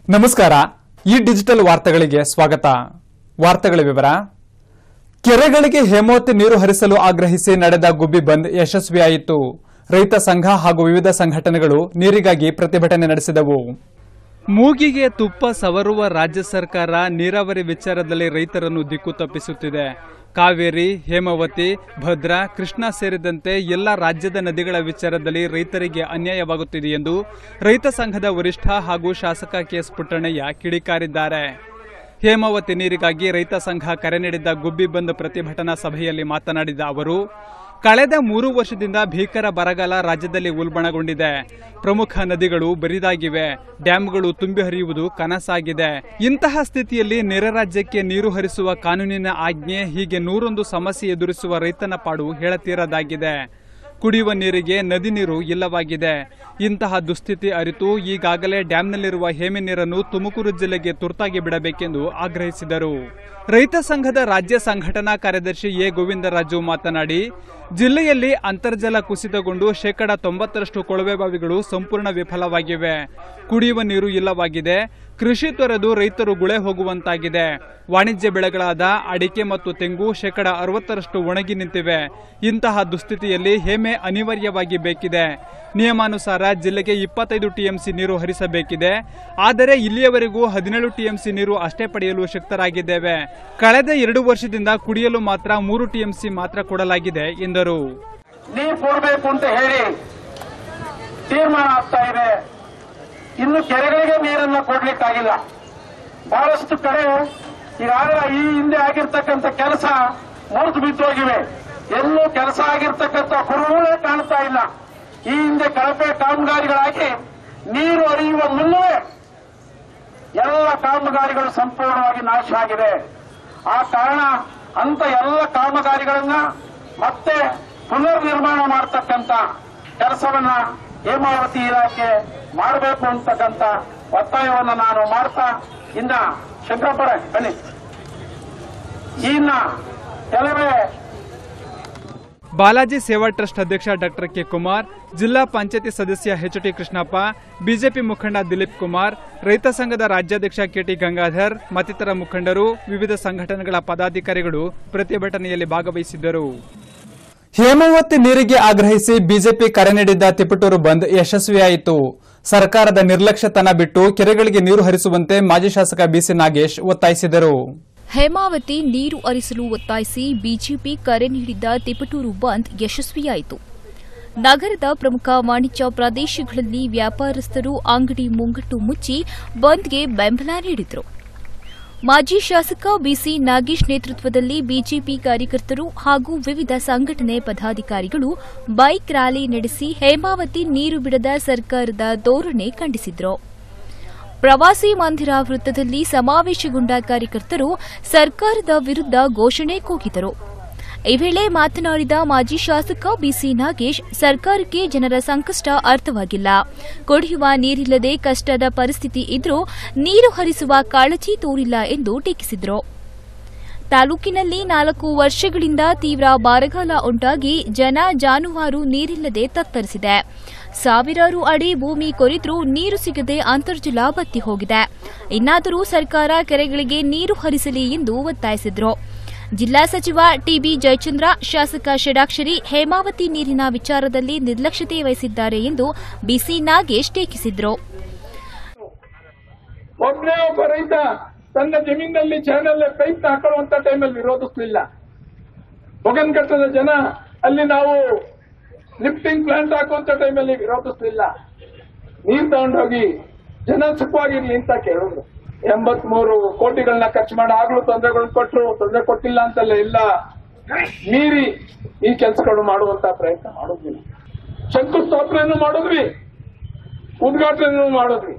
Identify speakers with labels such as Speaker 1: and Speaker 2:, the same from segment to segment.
Speaker 1: ನಮಸ್ಕಾರ ಈ ಡಿಜಿಟಲ್ ವಾರ್ತೆಗಳಿಗೆ ಸ್ವಾಗತ ವಾರ್ತೆಗಳ ವಿವರ ಕೆರೆಗಳಿಗೆ ಹೇಮಾವತಿ ನೀರು ಹರಿಸಲು ಆಗ್ರಹಿಸಿ ನಡೆದ ಗುಬ್ಬಿ ಬಂದ್ ಯಶಸ್ವಿಯಾಯಿತು ರೈತ ಸಂಘ ಹಾಗೂ ವಿವಿಧ ಸಂಘಟನೆಗಳು ನೀರಿಗಾಗಿ ಪ್ರತಿಭಟನೆ ನಡೆಸಿದವು ಮೂಗಿಗೆ ತುಪ್ಪ ಸವರುವ ರಾಜ್ಯ ಸರ್ಕಾರ ನೀರಾವರಿ ವಿಚಾರದಲ್ಲಿ ರೈತರನ್ನು ದಿಕ್ಕು ತಪ್ಪಿಸುತ್ತಿದೆ ಕಾವೇರಿ ಹೇಮಾವತಿ ಭದ್ರಾ ಕೃಷ್ಣಾ ಸೇರಿದಂತೆ ಎಲ್ಲ ರಾಜ್ಯದ ನದಿಗಳ ವಿಚಾರದಲ್ಲಿ ರೈತರಿಗೆ ಅನ್ಯಾಯವಾಗುತ್ತಿದೆ ಎಂದು ರೈತ ಸಂಘದ ವರಿಷ್ಠ ಹಾಗೂ ಶಾಸಕ ಕೆಎಸ್ ಪುಟ್ಟಣ್ಣಯ್ಯ ಕಿಡಿಕಾರಿದ್ದಾರೆ ಹೇಮಾವತಿ ನೀರಿಗಾಗಿ ರೈತ ಸಂಘ ಕರೆ ನೀಡಿದ್ದ ಗುಬ್ಬಿ ಬಂದ್ ಪ್ರತಿಭಟನಾ ಸಭೆಯಲ್ಲಿ ಮಾತನಾಡಿದ ಅವರು ಕಳೆದ ಮೂರು ವರ್ಷದಿಂದ ಭೀಕರ ಬರಗಾಲ ರಾಜ್ಯದಲ್ಲಿ ಉಲ್ಬಣಗೊಂಡಿದೆ ಪ್ರಮುಖ ನದಿಗಳು ಬರಿದಾಗಿವೆ ಡ್ಯಾಂಗಳು ತುಂಬಿ ಹರಿಯುವುದು ಕನಸಾಗಿದೆ ಇಂತಹ ಸ್ಥಿತಿಯಲ್ಲಿ ನೆರೆ ರಾಜ್ಯಕ್ಕೆ ನೀರು ಹರಿಸುವ ಕಾನೂನಿನ ಆಜ್ಞೆ ಹೀಗೆ ನೂರೊಂದು ಸಮಸ್ಯೆ ಎದುರಿಸುವ ರೈತನ ಪಾಡು ಹೇಳತೀರದಾಗಿದೆ ಕುಡಿಯುವ ನೀರಿಗೆ ನದಿ ನೀರು ಇಲ್ಲವಾಗಿದೆ ಇಂತಹ ದುಸ್ಥಿತಿ ಅರಿತು ಈಗಾಗಲೇ ಡ್ಯಾಂನಲ್ಲಿರುವ ಹೇಮೆ ನೀರನ್ನು ತುಮಕೂರು ಜಿಲ್ಲೆಗೆ ತುರ್ತಾಗಿ ಬಿಡಬೇಕೆಂದು ಆಗ್ರಹಿಸಿದರು ರೈತ ಸಂಘದ ರಾಜ್ಯ ಸಂಘಟನಾ ಕಾರ್ಯದರ್ಶಿ ಎ ಗೋವಿಂದರಾಜು ಮಾತನಾಡಿ ಜಿಲ್ಲೆಯಲ್ಲಿ ಅಂತರ್ಜಲ ಕುಸಿತಗೊಂಡು ಶೇಕಡ ತೊಂಬತ್ತರಷ್ಟು ಕೊಳವೆ ಬಾವಿಗಳು ಸಂಪೂರ್ಣ ವಿಫಲವಾಗಿವೆ ಕುಡಿಯುವ ನೀರು ಇಲ್ಲವಾಗಿದೆ ಕೃಷಿ ತೊರೆದು ರೈತರು ಗುಳೆ ಹೋಗುವಂತಾಗಿದೆ ವಾಣಿಜ್ಯ ಬೆಳೆಗಳಾದ ಅಡಿಕೆ ಮತ್ತು ತೆಂಗು ಶೇಕಡ ಅರವತ್ತರಷ್ಟು ಒಣಗಿ ನಿಂತಿವೆ ಇಂತಹ ದುಸ್ಥಿತಿಯಲ್ಲಿ ಹೇಮೆ ಅನಿವಾರ್ಯವಾಗಿ ಬೇಕಿದೆ ನಿಯಮಾನುಸಾರ ಜಿಲ್ಲೆಗೆ ಇಪ್ಪತ್ತೈದು ಟಿಎಂಸಿ ನೀರು ಹರಿಸಬೇಕಿದೆ ಆದರೆ ಇಲ್ಲಿಯವರೆಗೂ ಹದಿನೇಳು ಟಿಎಂಸಿ ನೀರು ಅಷ್ಟೇ ಪಡೆಯಲು ಶಕ್ತರಾಗಿದ್ದೇವೆ ಕಳೆದ ಎರಡು ವರ್ಷದಿಂದ ಕುಡಿಯಲು ಮಾತ್ರ ಮೂರು ಟಿಎಂಸಿ ಮಾತ್ರ ಕೊಡಲಾಗಿದೆ ಎಂದರು
Speaker 2: ನೀರು ಕೊಡಬೇಕು ಅಂತ ಹೇಳಿ ತೀರ್ಮಾನ ಆಗ್ತಾ ಇದೆ ಇನ್ನು ಕೆರೆಗಳಿಗೆ ನೀರನ್ನ ಕೊಡ್ಲಿಕ್ಕಾಗಿಲ್ಲ ಬಹಳಷ್ಟು ಕಡೆ ಈಗಾಗಲೇ ಈ ಹಿಂದೆ ಆಗಿರ್ತಕ್ಕಂಥ ಕೆಲಸ ಮುರಿದು ಬಿದ್ದೋಗಿವೆ ಎಲ್ಲೂ ಕೆಲಸ ಆಗಿರ್ತಕ್ಕಂಥ ಕುರುಹುಗಳೇ ಕಾಣ್ತಾ ಇಲ್ಲ ಈ ಹಿಂದೆ ಕಳಪೆ ಕಾಮಗಾರಿಗಳಾಗಿ ನೀರು ಹರಿಯುವ ಮುನ್ನವೇ ಎಲ್ಲ ಕಾಮಗಾರಿಗಳು ಸಂಪೂರ್ಣವಾಗಿ ನಾಶ ಆಗಿದೆ ಆ ಕಾರಣ ಅಂತ ಎಲ್ಲ ಕಾಮಗಾರಿಗಳನ್ನ ಮತ್ತೆ ಪುನರ್ ನಿರ್ಮಾಣ ಮಾಡತಕ್ಕಂತ ಕೆಲಸವನ್ನ ಹೇಮಾವತಿ ಇಲಾಖೆ ಮಾಡಬೇಕು ಅಂತಕ್ಕಂಥ ಒತ್ತಾಯವನ್ನ ನಾನು ಮಾಡ್ತಾ ಇನ್ನ ಶಂಕರಪ್ಪರ ಬನ್ನಿ ಇನ್ನ ಕೆಲವೇ
Speaker 1: ಬಾಲಾಜಿ ಸೇವಾ ಟ್ರಸ್ಟ್ ಅಧ್ಯಕ್ಷ ಡಾಕ್ಟರ್ ಕೆ ಕುಮಾರ್ ಜಿಲ್ಲಾ ಪಂಚಾಯತಿ ಸದಸ್ಯ ಎಚ್ ಟಿ ಕೃಷ್ಣಪ್ಪ ಬಿಜೆಪಿ ಮುಖಂಡ ದಿಲೀಪ್ ಕುಮಾರ್ ರೈತ ಸಂಘದ ರಾಜ್ಯಾಧ್ಯಕ್ಷ ಕೆಟಿ ಗಂಗಾಧರ್ ಮತ್ತಿತರ ಮುಖಂಡರು ವಿವಿಧ ಸಂಘಟನೆಗಳ ಪದಾಧಿಕಾರಿಗಳು ಪ್ರತಿಭಟನೆಯಲ್ಲಿ ಭಾಗವಹಿಸಿದ್ದರು ಹೇಮಾವತಿ ನೀರಿಗೆ ಆಗ್ರಹಿಸಿ ಬಿಜೆಪಿ ಕರೆ ನೀಡಿದ್ದ ತಿಪಟೂರು ಬಂದ್ ಯಶಸ್ವಿಯಾಯಿತು ಸರ್ಕಾರದ ನಿರ್ಲಕ್ಷ್ಯತನ ಬಿಟ್ಟು ಕೆರೆಗಳಿಗೆ ನೀರು ಹರಿಸುವಂತೆ ಮಾಜಿ ಶಾಸಕ ಬಿಸಿ ನಾಗೇಶ್ ಒತ್ತಾಯಿಸಿದರು
Speaker 3: ಹೇಮಾವತಿ ನೀರು ಹರಿಸಲು ಒತ್ತಾಯಿಸಿ ಬಿಜೆಪಿ ಕರೆ ನೀಡಿದ್ದ ತಿಪಟೂರು ಬಂದ್ ಯಶಸ್ವಿಯಾಯಿತು ನಗರದ ಪ್ರಮುಖ ವಾಣಿಜ್ಯ ಪ್ರದೇಶಗಳಲ್ಲಿ ವ್ಯಾಪಾರಸ್ಥರು ಅಂಗಡಿ ಮುಂಗಟ್ಟು ಮುಚ್ಚಿ ಬಂದ್ಗೆ ಬೆಂಬಲ ನೀಡಿದರು ಮಾಜಿ ಶಾಸಕ ಬಿಸಿ ನಾಗೇಶ್ ನೇತೃತ್ವದಲ್ಲಿ ಬಿಜೆಪಿ ಕಾರ್ಯಕರ್ತರು ಹಾಗೂ ವಿವಿಧ ಸಂಘಟನೆ ಪದಾಧಿಕಾರಿಗಳು ಬೈಕ್ ರ್ಯಾಲಿ ನಡೆಸಿ ಹೇಮಾವತಿ ನೀರು ಬಿಡದ ಸರ್ಕಾರದ ಧೋರಣೆ ಖಂಡಿಸಿದರು ಪ್ರವಾಸಿ ಮಂದಿರ ವೃತ್ತದಲ್ಲಿ ಸಮಾವೇಶಗೊಂಡ ಕಾರ್ಯಕರ್ತರು ಸರ್ಕಾರದ ವಿರುದ್ಧ ಘೋಷಣೆ ಕೂಗಿದರು ಈ ವೇಳೆ ಮಾತನಾಡಿದ ಮಾಜಿ ಶಾಸಕ ಬಿಸಿ ನಾಗೇಶ್ ಸರ್ಕಾರಕ್ಕೆ ಜನರ ಸಂಕಷ್ಟ ಅರ್ಥವಾಗಿಲ್ಲ ಕುಡಿಯುವ ನೀರಿಲ್ಲದೆ ಕಷ್ಟದ ಪರಿಸ್ಥಿತಿ ಇದ್ರೂ ನೀರು ಹರಿಸುವ ಕಾಳಜಿ ತೋರಿಲ್ಲ ಎಂದು ಟೀಕಿಸಿದರು ತಾಲೂಕಿನಲ್ಲಿ ನಾಲ್ಕು ವರ್ಷಗಳಿಂದ ತೀವ್ರ ಬರಗಾಲ ಉಂಟಾಗಿ ಜನ ಜಾನುವಾರು ನೀರಿಲ್ಲದೆ ತತ್ತರಿಸಿದೆ ಸಾವಿರಾರು ಅಡಿ ಭೂಮಿ ಕೊರಿದ್ರೂ ನೀರು ಸಿಗದೆ ಅಂತರ್ಜಲ ಬತ್ತಿ ಹೋಗಿದೆ ಇನ್ನಾದರೂ ಸರ್ಕಾರ ಕೆರೆಗಳಿಗೆ ನೀರು ಹರಿಸಲಿ ಎಂದು ಒತ್ತಾಯಿಸಿದರು ಜಿಲ್ಲಾ ಸಚಿವ ಟಿಬಿ ಜಯಚಂದ್ರ ಶಾಸಕ ಷಡಾಕ್ಷರಿ ಹೇಮಾವತಿ ನೀರಿನ ವಿಚಾರದಲ್ಲಿ ನಿರ್ಲಕ್ಷ್ಯತೆ ವಹಿಸಿದ್ದಾರೆ ಎಂದು ಬಿಸಿ ನಾಗೇಶ್ ಟೀಕಿಸಿದರು
Speaker 2: ಒಬ್ಬನೇ ಒಬ್ಬ ರೈತ ತನ್ನ ಜಮೀನಲ್ಲಿ ಚಾನಲ್ ಪೈಪ್ ಹಾಕೊಳ್ಳುವಂತ ಟೈಮಲ್ಲಿ ವಿರೋಧಿಸಲಿಲ್ಲ ಬೊಗನ್ಘಟ್ಟದ ಜನ ಅಲ್ಲಿ ನಾವು ಲಿಫ್ಟಿಂಗ್ ಪ್ಲಾಂಟ್ ಹಾಕುವಂತ ಟೈಮಲ್ಲಿ ವಿರೋಧಿಸಲಿಲ್ಲ ನೀರ್ ತಗೊಂಡೋಗಿ ಜನ ಸುಖವಾಗಿರ್ಲಿ ಅಂತ ಕೇಳಿದ್ರು ಎಂಬತ್ಮೂರು ಕೋಟಿಗಳನ್ನ ಖರ್ಚು ಮಾಡಿ ಆಗ್ಲೂ ತೊಂದರೆಗಳು ಕೊಟ್ಟರು ತೊಂದರೆ ಕೊಟ್ಟಿಲ್ಲ ಅಂತಲ್ಲ ಇಲ್ಲ ಮೀರಿ ಈ ಕೆಲಸಗಳು ಮಾಡುವಂತ ಪ್ರಯತ್ನ ಮಾಡೋದಿಲ್ಲ ಶಂಕುಸ್ಥಾಪನೆಯನ್ನು ಮಾಡಿದ್ವಿ ಉದ್ಘಾಟನೆಯನ್ನು ಮಾಡಿದ್ವಿ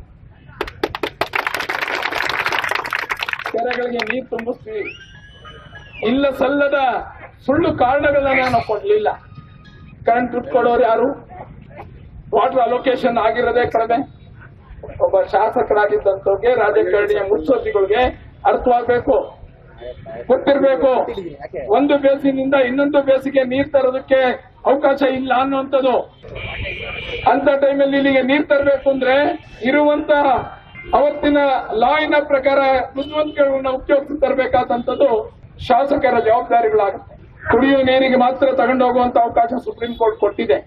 Speaker 2: ಕೆರೆಗಳಿಗೆ ನೀರು ತುಂಬಿಸ್ತೀವಿ ಇಲ್ಲ ಸಲ್ಲದ ಸುಳ್ಳು ಕಾರಣಗಳನ್ನ ನಾವು ಕೊಡ್ಲಿಲ್ಲ ಕರೆಂಟ್ ದುಡ್ಡು ಕೊಡೋರು ಯಾರು ವಾಟರ್ ಅಲೋಕೇಶನ್ ಆಗಿರೋದೇ ಕಡಿಮೆ ಒಬ್ಬ ಶಾಸಕರಾಗಿದ್ದಂತವ್ರಿಗೆ ರಾಜಕಾರಣಿಯ ಮುತ್ಸದ್ದಿಗಳಿಗೆ ಅರ್ಥವಾಗಬೇಕು ಗೊತ್ತಿರಬೇಕು ಒಂದು ಬೇಸಿನಿಂದ ಇನ್ನೊಂದು ಬೇಸಿಗೆ ನೀರ್ ತರೋದಕ್ಕೆ ಅವಕಾಶ ಇಲ್ಲ ಅನ್ನುವಂಥದ್ದು ಅಂತ ಟೈಮಲ್ಲಿ ಇಲ್ಲಿಗೆ ನೀರ್ ತರಬೇಕು ಅಂದ್ರೆ ಇರುವಂತ ಅವತ್ತಿನ ಲಾಯಿನ ಪ್ರಕಾರ ಬುದ್ಧಿವಂತಿಕೆಗಳನ್ನ ಉಪಯೋಗಿಸಿ ತರಬೇಕಾದಂಥದ್ದು ಶಾಸಕರ ಜವಾಬ್ದಾರಿಗಳಾಗುತ್ತೆ ಕುಡಿಯುವ ನೀರಿಗೆ ಮಾತ್ರ ತಗೊಂಡು ಹೋಗುವಂತ ಅವಕಾಶ ಸುಪ್ರೀಂ ಕೋರ್ಟ್ ಕೊಟ್ಟಿದೆ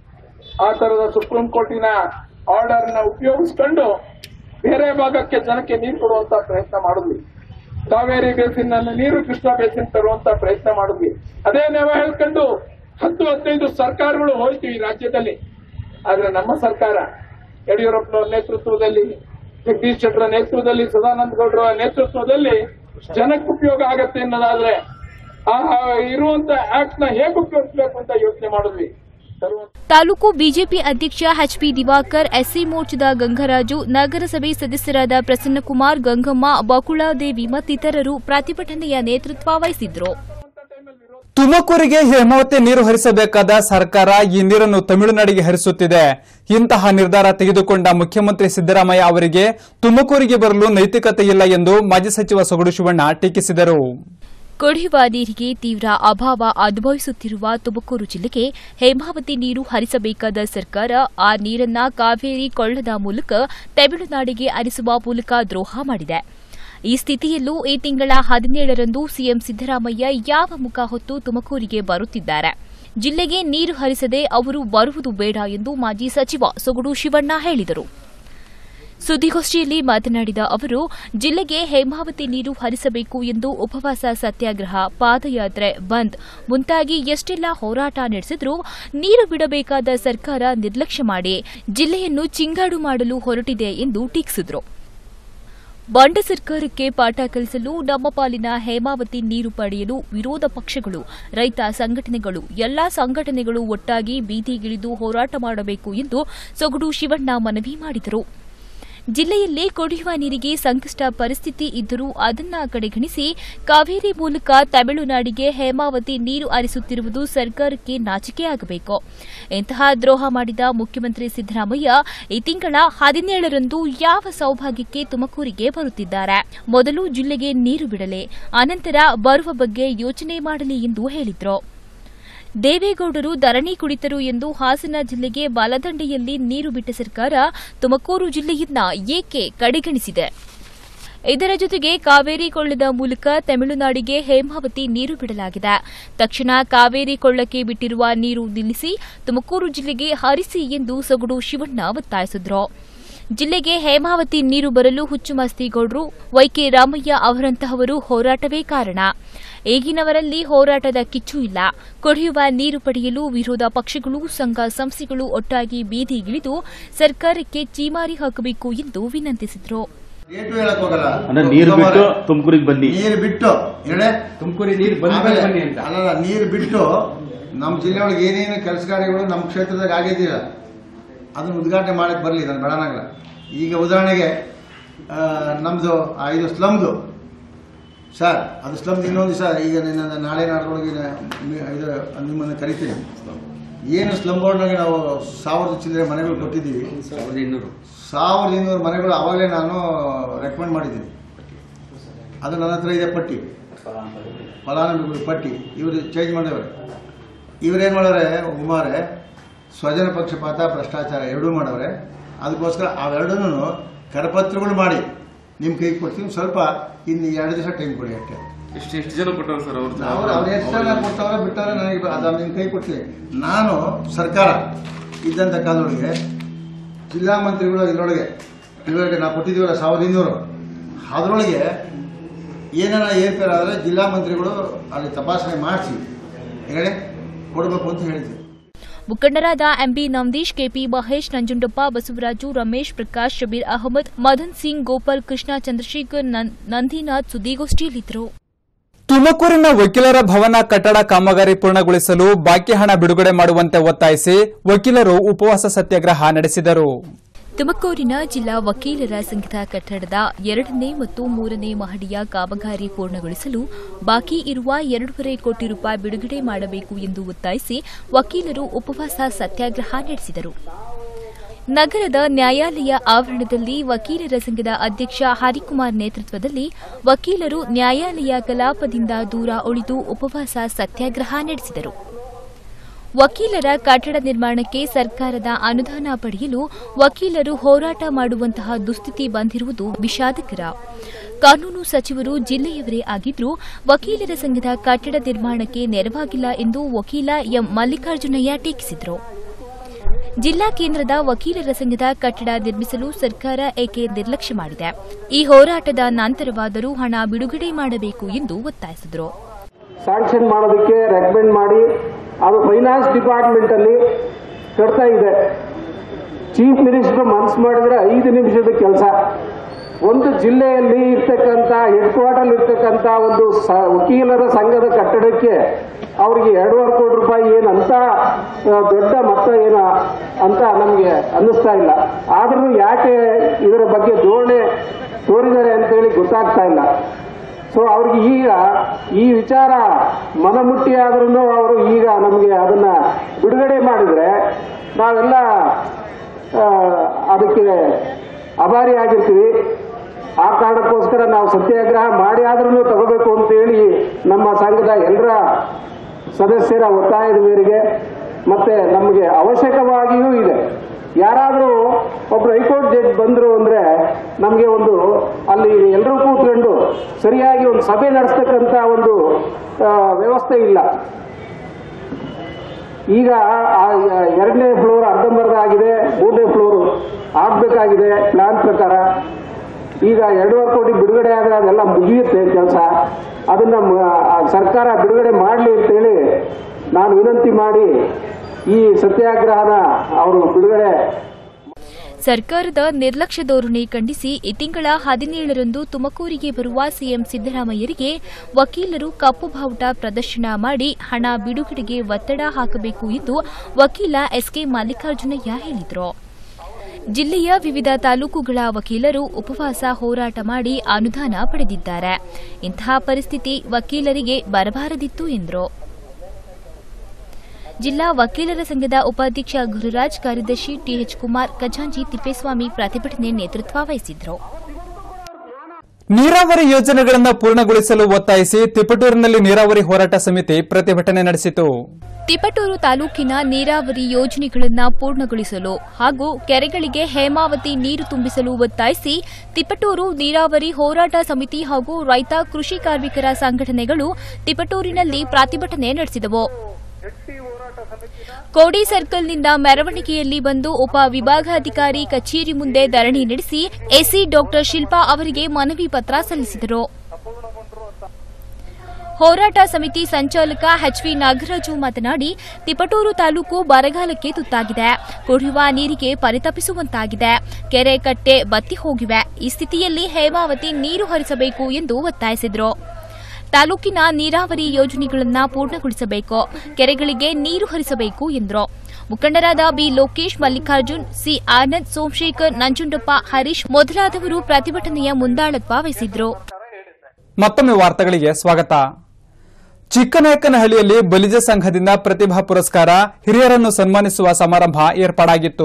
Speaker 2: ಆ ತರದ ಸುಪ್ರೀಂ ಕೋರ್ಟಿನ ಆರ್ಡರ್ ನ ಉಪಯೋಗಿಸ್ಕೊಂಡು ಬೇರೆ ಭಾಗಕ್ಕೆ ಜನಕ್ಕೆ ನೀರು ಕೊಡುವಂತ ಪ್ರಯತ್ನ ಮಾಡಿದ್ವಿ ಕಾವೇರಿ ಬೇಸಿನ್ ನಲ್ಲಿ ನೀರು ಕೃಷ್ಣ ಬೇಸಿನ್ ತರುವಂತ ಪ್ರಯತ್ನ ಮಾಡಿದ್ವಿ ಅದೇ ನಾವು ಹೇಳ್ಕೊಂಡು ಹತ್ತು ಹದಿನೈದು ಸರ್ಕಾರಗಳು ಹೋಯ್ತು ಈ ರಾಜ್ಯದಲ್ಲಿ ಆದ್ರೆ ನಮ್ಮ ಸರ್ಕಾರ ಯಡಿಯೂರಪ್ಪನವರ ನೇತೃತ್ವದಲ್ಲಿ ಜಗದೀಶ್ ಶೆಟ್ಟರ ನೇತೃತ್ವದಲ್ಲಿ ಸದಾನಂದ ಗೌಡರ ನೇತೃತ್ವದಲ್ಲಿ ಜನಕ್ಕೆ ಉಪಯೋಗ ಆಗತ್ತೆ ಅನ್ನೋದಾದ್ರೆ ಆ ಇರುವಂತ ಆಕ್ಟ್ ನ ಹೇಗೆ ಉಪಯೋಗಿಸಬೇಕು ಅಂತ ಯೋಚನೆ ಮಾಡಿದ್ವಿ ತರುವಂತ
Speaker 3: ತಾಲೂಕು ಬಿಜೆಪಿ ಅಧ್ಯಕ್ಷ ಎಚ್ಪಿ ದಿವಾಕರ್ ಎಸ್ಸಿ ಮೋರ್ಚಾದ ಗಂಗರಾಜು ನಗರಸಭೆ ಸದಸ್ಯರಾದ ಪ್ರಸನ್ನಕುಮಾರ್ ಗಂಗಮ್ಮ ಬಕುಳಾದೇವಿ ಮತ್ತಿತರರು ಪ್ರತಿಭಟನೆಯ ನೇತೃತ್ವ ವಹಿಸಿದ್ರು
Speaker 1: ತುಮಕೂರಿಗೆ ಹೇಮಾವತಿ ನೀರು ಹರಿಸಬೇಕಾದ ಸರ್ಕಾರ ಈ ನೀರನ್ನು ತಮಿಳುನಾಡಿಗೆ ಹರಿಸುತ್ತಿದೆ ಇಂತಹ ನಿರ್ಧಾರ ತೆಗೆದುಕೊಂಡ ಮುಖ್ಯಮಂತ್ರಿ ಸಿದ್ದರಾಮಯ್ಯ ಅವರಿಗೆ ತುಮಕೂರಿಗೆ ಬರಲು ನೈತಿಕತೆ ಇಲ್ಲ ಎಂದು ಮಾಜಿ ಸಚಿವ ಸೊಗಡು ಶಿವಣ್ಣ ಟೀಕಿಸಿದರು
Speaker 3: ಕುಡಿಯುವ ನೀರಿಗೆ ತೀವ್ರ ಅಭಾವ ಅನುಭವಿಸುತ್ತಿರುವ ತುಮಕೂರು ಜಿಲ್ಲೆಗೆ ಹೇಮಾವತಿ ನೀರು ಹರಿಸಬೇಕಾದ ಸರ್ಕಾರ ಆ ನೀರನ್ನ ಕಾವೇರಿ ಕೊಳ್ಳದ ಮೂಲಕ ತಮಿಳುನಾಡಿಗೆ ಹರಿಸುವ ಮೂಲಕ ದ್ರೋಹ ಮಾಡಿದೆ ಈ ಸ್ಥಿತಿಯಲ್ಲೂ ಈ ತಿಂಗಳ ಹದಿನೇಳರಂದು ಸಿಎಂ ಸಿದ್ದರಾಮಯ್ಯ ಯಾವ ಮುಖ ಹೊತ್ತು ತುಮಕೂರಿಗೆ ಬರುತ್ತಿದ್ದಾರೆ ಜಿಲ್ಲೆಗೆ ನೀರು ಹರಿಸದೆ ಅವರು ಬರುವುದು ಬೇಡ ಎಂದು ಮಾಜಿ ಸಚಿವ ಸೊಗಡು ಶಿವಣ್ಣ ಹೇಳಿದರು ಸುದ್ದಿಗೋಷ್ಠಿಯಲ್ಲಿ ಮಾತನಾಡಿದ ಅವರು ಜಿಲ್ಲೆಗೆ ಹೇಮಾವತಿ ನೀರು ಹರಿಸಬೇಕು ಎಂದು ಉಪವಾಸ ಸತ್ಯಾಗ್ರಹ ಪಾದಯಾತ್ರೆ ಬಂದ್ ಮುಂತಾಗಿ ಎಷ್ಟೆಲ್ಲ ಹೋರಾಟ ನಡೆಸಿದ್ರೂ ನೀರು ಬಿಡಬೇಕಾದ ಸರ್ಕಾರ ನಿರ್ಲಕ್ಷ್ಯ ಮಾಡಿ ಜಿಲ್ಲೆಯನ್ನು ಚಿಂಗಾಡು ಮಾಡಲು ಹೊರಟಿದೆ ಎಂದು ಟೀಕಿಸಿದರು ಬಂಡ ಸರ್ಕಾರಕ್ಕೆ ಪಾಠ ಕಲಿಸಲು ನಮ್ಮ ಪಾಲಿನ ಹೇಮಾವತಿ ನೀರು ಪಡೆಯಲು ವಿರೋಧ ಪಕ್ಷಗಳು ರೈತ ಸಂಘಟನೆಗಳು ಎಲ್ಲಾ ಸಂಘಟನೆಗಳು ಒಟ್ಟಾಗಿ ಬೀದಿಗಿಳಿದು ಹೋರಾಟ ಮಾಡಬೇಕು ಎಂದು ಸೊಗಡು ಶಿವಣ್ಣ ಮನವಿ ಮಾಡಿದರು ಜಿಲ್ಲೆಯಲ್ಲಿ ಕುಡಿಯುವ ನೀರಿಗೆ ಸಂಕಷ್ಟ ಪರಿಸ್ಥಿತಿ ಇದ್ದರೂ ಅದನ್ನ ಕಡೆಗಣಿಸಿ ಕಾವೇರಿ ಮೂಲಕ ತಮಿಳುನಾಡಿಗೆ ಹೇಮಾವತಿ ನೀರು ಹರಿಸುತ್ತಿರುವುದು ಸರ್ಕಾರಕ್ಕೆ ನಾಚಿಕೆಯಾಗಬೇಕು ಇಂತಹ ದ್ರೋಹ ಮಾಡಿದ ಮುಖ್ಯಮಂತ್ರಿ ಸಿದ್ದರಾಮಯ್ಯ ಈ ತಿಂಗಳ ಹದಿನೇಳರಂದು ಯಾವ ಸೌಭಾಗ್ಯಕ್ಕೆ ತುಮಕೂರಿಗೆ ಬರುತ್ತಿದ್ದಾರೆ ಮೊದಲು ಜಿಲ್ಲೆಗೆ ನೀರು ಬಿಡಲಿ ಅನಂತರ ಬರುವ ಬಗ್ಗೆ ಯೋಚನೆ ಮಾಡಲಿ ಎಂದು ಹೇಳಿದ್ರು ದೇವೇಗೌಡರು ಧರಣಿ ಕುಳಿತರು ಎಂದು ಹಾಸನ ಜಿಲ್ಲೆಗೆ ಬಾಲದಂಡೆಯಲ್ಲಿ ನೀರು ಬಿಟ್ಟ ಸರ್ಕಾರ ತುಮಕೂರು ಜಿಲ್ಲೆಯನ್ನ ಏಕೆ ಕಡೆಗಣಿಸಿದೆ ಇದರ ಜೊತೆಗೆ ಕಾವೇರಿ ಕೊಳ್ಳದ ಮೂಲಕ ತಮಿಳುನಾಡಿಗೆ ಹೇಮಾವತಿ ನೀರು ಬಿಡಲಾಗಿದೆ ತಕ್ಷಣ ಕಾವೇರಿ ಕೊಳ್ಳಕ್ಕೆ ಬಿಟ್ಟಿರುವ ನೀರು ನಿಲ್ಲಿಸಿ ತುಮಕೂರು ಜಿಲ್ಲೆಗೆ ಹರಿಸಿ ಎಂದು ಸೊಗಡು ಶಿವಣ್ಣ ಒತ್ತಾಯಿಸಿದ್ರು ಜಿಲ್ಲೆಗೆ ಹೇಮಾವತಿ ನೀರು ಬರಲು ಹುಚ್ಚುಮಸ್ತಿಗೌಡರು ವೈಕೆ ರಾಮಯ್ಯ ಅವರಂತಹವರು ಹೋರಾಟವೇ ಕಾರಣ ಈಗಿನವರಲ್ಲಿ ಹೋರಾಟದ ಕಿಚ್ಚು ಇಲ್ಲ ಕುಡಿಯುವ ನೀರು ಪಡೆಯಲು ವಿರೋಧ ಪಕ್ಷಗಳು ಸಂಘ ಸಂಸ್ಥೆಗಳು ಒಟ್ಟಾಗಿ ಬೀದಿಗಿಳಿದು ಸರ್ಕಾರಕ್ಕೆ ಚೀಮಾರಿ ಹಾಕಬೇಕು ಎಂದು ವಿನಂತಿಸಿದರು
Speaker 4: ರೇಟು ಹೇಳಕ್ ಹೋಗಲ್ಲ
Speaker 5: ಅಂದ್ರೆ ನೀರು ಬಿಟ್ಟು ತುಮಕೂರಿಗೆ ಬನ್ನಿ
Speaker 4: ನೀರು ಬಿಟ್ಟು ಹೇಳೆ
Speaker 6: ತುಮಕೂರಿ ನೀರು ಬಂದ
Speaker 4: ಆಮೇಲೆ
Speaker 6: ಬನ್ನಿ ಅಂತ
Speaker 4: ಅಲ್ಲಲ್ಲ ನೀರು ಬಿಟ್ಟು ನಮ್ಮ ಜಿಲ್ಲೆ ಒಳಗೆ ಏನೇನು ಕೆಲಸ ಕಾರ್ಯಗಳು ನಮ್ಮ ಕ್ಷೇತ್ರದಾಗ ಆಗಿದ್ದೀರ ಅದನ್ನ ಉದ್ಘಾಟನೆ ಮಾಡಕ್ ಬರಲಿ ನಾನು ಬೇಡನಾಗಲ್ಲ ಈಗ ಉದಾಹರಣೆಗೆ ಆ, ನಮ್ದು ಆ ಇದು ಸ್ಲಮ್ದು ಸರ್ ಅದು ಸ್ಲಮ್ದು ಇನ್ನೊಂದು ದಿವಸ ಈಗ ನಿನ್ನ ನಾಳೆ ನಾಡ್ದೊಳಗೆ ನಿ- ಇದು ನಿಮ್ಮನ್ನು ಕರಿತೀನಿ ಏನು ಸ್ಲಮ್ ಬೋರ್ಡ್ನಾಗೆ ನಾವು ಸಾವಿರದ ಚಿಲ್ಲರೆ ಮನೆಗಳು ಕೊಟ್ಟಿದ್ದೀವಿ
Speaker 6: ಸಾವಿರದ ಇನ್ನೂರು
Speaker 4: ಸಾವಿರದ ಇನ್ನೂರು ಮನೆಗಳು ಅವಾಗಲೇ ನಾನು ರೆಕಮೆಂಡ್ ಮಾಡಿದ್ದೀನಿ ಅದು ನನ್ನ ಹತ್ರ ಇದೆ ಪಟ್ಟಿ ಫಲಾನುಭವಿಗಳ ಪಟ್ಟಿ ಇವರು ಚೇಂಜ್ ಮಾಡವ್ರೆ ಇವ್ರೇನು ಮಾಡವ್ರೆ ಉಮಾರೆ ಸ್ವಜನ ಪಕ್ಷಪಾತ ಭ್ರಷ್ಟಾಚಾರ ಎರಡೂ ಮಾಡವ್ರೆ ಅದಕ್ಕೋಸ್ಕರ ಅವೆರಡೂ ಕರಪತ್ರಗಳು ಮಾಡಿ ನಿಮ್ಮ ಕೈಗೆ ಕೊಡ್ತೀವಿ ಸ್ವಲ್ಪ ಇನ್ನು ಎರಡು ದಿವಸ ಟೈಮ್ ಕೊಡಿ ಅಷ್ಟೇ
Speaker 5: ಎಷ್ಟು ಎಷ್ಟು ಜನ ಕೊಟ್ಟವ್ರು ಸರ್ ಅವ್ರು
Speaker 4: ಅವ್ರು ಅವ್ರು ಎಷ್ಟು ಜನ ಕೊಡ್ತಾವ್ರೆ ಬಿಟ್ಟವ್ರೆ ನನಗೆ ಅದು ನಿಮ್ಮ ಕೈ ಕೊಡ್ತೀನಿ ನಾನು ಸರ್ಕಾರ ಇದ್ದಂಥ ಕಾಲದೊಳಗೆ ಜಿಲ್ಲಾ ಮಂತ್ರಿಗಳು ಇದರೊಳಗೆ ಇವಾಗ ನಾವು ಕೊಟ್ಟಿದ್ದೀವಲ್ಲ ಸಾವಿರದ ಇನ್ನೂರು ಅದರೊಳಗೆ ಏನಾರ ಏರ್ಪೇರ್ ಆದರೆ ಜಿಲ್ಲಾ ಮಂತ್ರಿಗಳು ಅಲ್ಲಿ ತಪಾಸಣೆ ಮಾಡಿಸಿ ಹೇಳಿ ಕೊಡಬೇಕು ಅಂತ ಹೇಳಿದ್ದೆ
Speaker 3: ಮುಖಂಡರಾದ ಎಂಬಿ ನಂದೀಶ್ ಕೆಪಿ ಮಹೇಶ್ ನಂಜುಂಡಪ್ಪ ಬಸವರಾಜು ರಮೇಶ್ ಪ್ರಕಾಶ್ ಶಬೀರ್ ಅಹಮದ್ ಮದನ್ ಸಿಂಗ್ ಗೋಪಾಲ್ ಕೃಷ್ಣ ಚಂದ್ರಶೇಖರ್ ನನ್- ನಂದಿನಾಥ್ ಸುದ್ದಿಗೋಷ್ಠಿಯಲ್ಲಿದ್ದರು
Speaker 1: ತುಮಕೂರಿನ ವಕೀಲರ ಭವನ ಕಟ್ಟಡ ಕಾಮಗಾರಿ ಪೂರ್ಣಗೊಳಿಸಲು ಬಾಕಿ ಹಣ ಬಿಡುಗಡೆ ಮಾಡುವಂತೆ ಒತ್ತಾಯಿಸಿ ವಕೀಲರು ಉಪವಾಸ ಸತ್ಯಾಗ್ರಹ ನಡೆಸಿದರು
Speaker 3: ತುಮಕೂರಿನ ಜಿಲ್ಲಾ ವಕೀಲರ ಸಂಘದ ಕಟ್ಟಡದ ಎರಡನೇ ಮತ್ತು ಮೂರನೇ ಮಹಡಿಯ ಕಾಮಗಾರಿ ಪೂರ್ಣಗೊಳಿಸಲು ಬಾಕಿ ಇರುವ ಎರಡೂವರೆ ಕೋಟಿ ರೂಪಾಯಿ ಬಿಡುಗಡೆ ಮಾಡಬೇಕು ಎಂದು ಒತ್ತಾಯಿಸಿ ವಕೀಲರು ಉಪವಾಸ ಸತ್ಯಾಗ್ರಹ ನಡೆಸಿದರು ನಗರದ ನ್ಯಾಯಾಲಯ ಆವರಣದಲ್ಲಿ ವಕೀಲರ ಸಂಘದ ಅಧ್ಯಕ್ಷ ಹರಿಕುಮಾರ್ ನೇತೃತ್ವದಲ್ಲಿ ವಕೀಲರು ನ್ಯಾಯಾಲಯ ಕಲಾಪದಿಂದ ದೂರ ಉಳಿದು ಉಪವಾಸ ಸತ್ಯಾಗ್ರಹ ನಡೆಸಿದರು ವಕೀಲರ ಕಟ್ಟಡ ನಿರ್ಮಾಣಕ್ಕೆ ಸರ್ಕಾರದ ಅನುದಾನ ಪಡೆಯಲು ವಕೀಲರು ಹೋರಾಟ ಮಾಡುವಂತಹ ದುಸ್ಥಿತಿ ಬಂದಿರುವುದು ವಿಷಾದಕರ ಕಾನೂನು ಸಚಿವರು ಜಿಲ್ಲೆಯವರೇ ಆಗಿದ್ರೂ ವಕೀಲರ ಸಂಘದ ಕಟ್ಟಡ ನಿರ್ಮಾಣಕ್ಕೆ ನೆರವಾಗಿಲ್ಲ ಎಂದು ವಕೀಲ ಎಂ ಮಲ್ಲಿಕಾರ್ಜುನಯ್ಯ ಟೀಕಿಸಿದರು ಜಿಲ್ಲಾ ಕೇಂದ್ರದ ವಕೀಲರ ಸಂಘದ ಕಟ್ಟಡ ನಿರ್ಮಿಸಲು ಸರ್ಕಾರ ಏಕೆ ನಿರ್ಲಕ್ಷ್ಯ ಮಾಡಿದೆ ಈ ಹೋರಾಟದ ನಂತರವಾದರೂ ಹಣ ಬಿಡುಗಡೆ ಮಾಡಬೇಕು ಎಂದು ಒತ್ತಾಯಿಸಿದರು
Speaker 6: ಸ್ಯಾಂಕ್ಷನ್ ಮಾಡೋದಕ್ಕೆ ರೆಕಮೆಂಡ್ ಮಾಡಿ ಅದು ಫೈನಾನ್ಸ್ ಡಿಪಾರ್ಟ್ಮೆಂಟ್ ಅಲ್ಲಿ ಕಟ್ತಾ ಇದೆ ಚೀಫ್ ಮಿನಿಸ್ಟರ್ ಮನಸ್ಸು ಮಾಡಿದ್ರೆ ಐದು ನಿಮಿಷದ ಕೆಲಸ ಒಂದು ಜಿಲ್ಲೆಯಲ್ಲಿ ಇರ್ತಕ್ಕಂಥ ಹೆಡ್ ಕ್ವಾರ್ಟರ್ ಇರ್ತಕ್ಕಂಥ ಒಂದು ಸ- ವಕೀಲರ ಸಂಘದ ಕಟ್ಟಡಕ್ಕೆ ಅವರಿಗೆ ಎರಡೂವರೆ ಕೋಟಿ ರೂಪಾಯಿ ಏನಂತ ಆ, ದೊಡ್ಡ ಮೊತ್ತ ಏನ ಅಂತ ನಮಗೆ ಅನ್ನಿಸ್ತಾ ಇಲ್ಲ ಆದ್ರೂ ಯಾಕೆ ಇದರ ಬಗ್ಗೆ ಧೋರಣೆ ತೋರಿದ್ದಾರೆ ಅಂತೇಳಿ ಗೊತ್ತಾಗ್ತಾ ಇಲ್ಲ ಸೊ ಅವ್ರಿಗೆ ಈಗ ಈ ವಿಚಾರ ಮನಮುಟ್ಟಿ ಆದ್ರೂ ಅವರು ಈಗ ನಮಗೆ ಅದನ್ನ ಬಿಡುಗಡೆ ಮಾಡಿದ್ರೆ ನಾವೆಲ್ಲ ಆ, ಅದಕ್ಕೆ ಅಭಾರಿಯಾಗಿರ್ತೀವಿ ಆ ಕಾರಣಕ್ಕೋಸ್ಕರ ನಾವು ಸತ್ಯಾಗ್ರಹ ಮಾಡಿ ಆದ್ರೂ ತಗೋಬೇಕು ಅಂತೇಳಿ ನಮ್ಮ ಸಂಘದ ಎಲ್ಲರ ಸದಸ್ಯರ ಒತ್ತಾಯದ ಮೇರೆಗೆ ಮತ್ತೆ ನಮಗೆ ಅವಶ್ಯಕವಾಗಿಯೂ ಇದೆ ಯಾರಾದರೂ ಒಬ್ರು ಹೈಕೋರ್ಟ್ ಜಡ್ಜ್ ಬಂದ್ರು ಅಂದ್ರೆ ನಮಗೆ ಒಂದು ಅಲ್ಲಿ ಎಲ್ಲರೂ ಕೂತ್ಕೊಂಡು ಸರಿಯಾಗಿ ಒಂದು ಸಭೆ ನಡೆಸ್ತಕ್ಕಂಥ ಒಂದು ಆ, ವ್ಯವಸ್ಥೆ ಇಲ್ಲ ಈಗ ಆ ಎರಡನೇ ಫ್ಲೋರ್ ಅರ್ಧಂಬರ್ಧ ಆಗಿದೆ ಮೂರನೇ ಫ್ಲೋರ್ ಆಗ್ಬೇಕಾಗಿದೆ ಪ್ಲಾನ್ ಪ್ರಕಾರ ಈಗ ಎರಡೂವರೆ ಕೋಟಿ ಬಿಡುಗಡೆ ಆದ್ರೆ ಅದೆಲ್ಲ ಮುಗಿಯುತ್ತೆ ಕೆಲಸ ಅದನ್ನ ಮ- ಆ ಸರ್ಕಾರ ಬಿಡುಗಡೆ ಮಾಡಲಿ ಅಂತೇಳಿ ನಾನು ವಿನಂತಿ ಮಾಡಿ ಈ ಸತ್ಯಾಗ್ರಹನ ಅವರು ಬಿಡುಗಡೆ
Speaker 3: ಸರ್ಕಾರದ ನಿರ್ಲಕ್ಷ್ಯ ಧೋರಣೆ ಖಂಡಿಸಿ ಈ ತಿಂಗಳ ಹದಿನೇಳರಂದು ತುಮಕೂರಿಗೆ ಬರುವ ಸಿಎಂ ಸಿದ್ದರಾಮಯ್ಯರಿಗೆ ವಕೀಲರು ಕಪ್ಪು ಬಾವುಟ ಪ್ರದರ್ಶನ ಮಾಡಿ ಹಣ ಬಿಡುಗಡೆಗೆ ಒತ್ತಡ ಹಾಕಬೇಕು ಎಂದು ವಕೀಲ ಎಸ್ಕೆ ಮಲ್ಲಿಕಾರ್ಜುನಯ್ಯ ಹೇಳಿದರು ಜಿಲ್ಲೆಯ ವಿವಿಧ ತಾಲೂಕುಗಳ ವಕೀಲರು ಉಪವಾಸ ಹೋರಾಟ ಮಾಡಿ ಅನುದಾನ ಪಡೆದಿದ್ದಾರೆ ಇಂತಹ ಪರಿಸ್ಥಿತಿ ವಕೀಲರಿಗೆ ಬರಬಾರದಿತ್ತು ಎಂದರು ಜಿಲ್ಲಾ ವಕೀಲರ ಸಂಘದ ಉಪಾಧ್ಯಕ್ಷ ಗುರುರಾಜ್ ಕಾರ್ಯದರ್ಶಿ ಟಿಎಚ್ ಕುಮಾರ್ ಖಜಾಂಚಿ ತಿಪ್ಪೇಸ್ವಾಮಿ ಪ್ರತಿಭಟನೆ ನೇತೃತ್ವ ವಹಿಸಿದ್ರು
Speaker 1: ನೀರಾವರಿ ಯೋಜನೆಗಳನ್ನು ಪೂರ್ಣಗೊಳಿಸಲು ಒತ್ತಾಯಿಸಿ ತಿಪಟೂರಿನಲ್ಲಿ ನೀರಾವರಿ ಹೋರಾಟ ಸಮಿತಿ ಪ್ರತಿಭಟನೆ ನಡೆಸಿತು
Speaker 3: ತಿಪಟೂರು ತಾಲೂಕಿನ ನೀರಾವರಿ ಯೋಜನೆಗಳನ್ನು ಪೂರ್ಣಗೊಳಿಸಲು ಹಾಗೂ ಕೆರೆಗಳಿಗೆ ಹೇಮಾವತಿ ನೀರು ತುಂಬಿಸಲು ಒತ್ತಾಯಿಸಿ ತಿಪಟೂರು ನೀರಾವರಿ ಹೋರಾಟ ಸಮಿತಿ ಹಾಗೂ ರೈತ ಕೃಷಿ ಕಾರ್ಮಿಕರ ಸಂಘಟನೆಗಳು ತಿಪಟೂರಿನಲ್ಲಿ ಪ್ರತಿಭಟನೆ ನಡೆಸಿದವು ಕೋಡಿ ಸರ್ಕಲ್ನಿಂದ ಮೆರವಣಿಗೆಯಲ್ಲಿ ಬಂದು ಉಪ ವಿಭಾಗಾಧಿಕಾರಿ ಕಚೇರಿ ಮುಂದೆ ಧರಣಿ ನಡೆಸಿ ಎಸಿ ಡಾಕ್ಟರ್ ಶಿಲ್ಪಾ ಅವರಿಗೆ ಮನವಿ ಪತ್ರ ಸಲ್ಲಿಸಿದರು ಹೋರಾಟ ಸಮಿತಿ ಸಂಚಾಲಕ ಎಚ್ವಿ ನಾಗರಾಜು ಮಾತನಾಡಿ ತಿಪಟೂರು ತಾಲೂಕು ಬರಗಾಲಕ್ಕೆ ತುತ್ತಾಗಿದೆ ಕುಡಿಯುವ ನೀರಿಗೆ ಪರಿತಪಿಸುವಂತಾಗಿದೆ ಕೆರೆ ಕಟ್ಟೆ ಬತ್ತಿ ಹೋಗಿವೆ ಈ ಸ್ಥಿತಿಯಲ್ಲಿ ಹೇಮಾವತಿ ನೀರು ಹರಿಸಬೇಕು ಎಂದು ಒತ್ತಾಯಿಸಿದರು ತಾಲೂಕಿನ ನೀರಾವರಿ ಯೋಜನೆಗಳನ್ನು ಪೂರ್ಣಗೊಳಿಸಬೇಕು ಕೆರೆಗಳಿಗೆ ನೀರು ಹರಿಸಬೇಕು ಎಂದರು ಮುಖಂಡರಾದ ಬಿ ಲೋಕೇಶ್ ಮಲ್ಲಿಕಾರ್ಜುನ್ ಸಿ ಆನಂದ್ ಸೋಮಶೇಖರ್ ನಂಜುಂಡಪ್ಪ ಹರೀಶ್ ಮೊದಲಾದವರು ಪ್ರತಿಭಟನೆಯ ಮುಂದಾಳತ್ವ ವಹಿಸಿದ್ರು
Speaker 1: ಮತ್ತೊಮ್ಮೆ ವಾರ್ತೆಗಳಿಗೆ ಸ್ವಾಗತ ಚಿಕ್ಕನಾಯಕನಹಳ್ಳಿಯಲ್ಲಿ ಬಲಿಜ ಸಂಘದಿಂದ ಪ್ರತಿಭಾ ಪುರಸ್ಕಾರ ಹಿರಿಯರನ್ನು ಸನ್ಮಾನಿಸುವ ಸಮಾರಂಭ ಏರ್ಪಾಡಾಗಿತ್ತು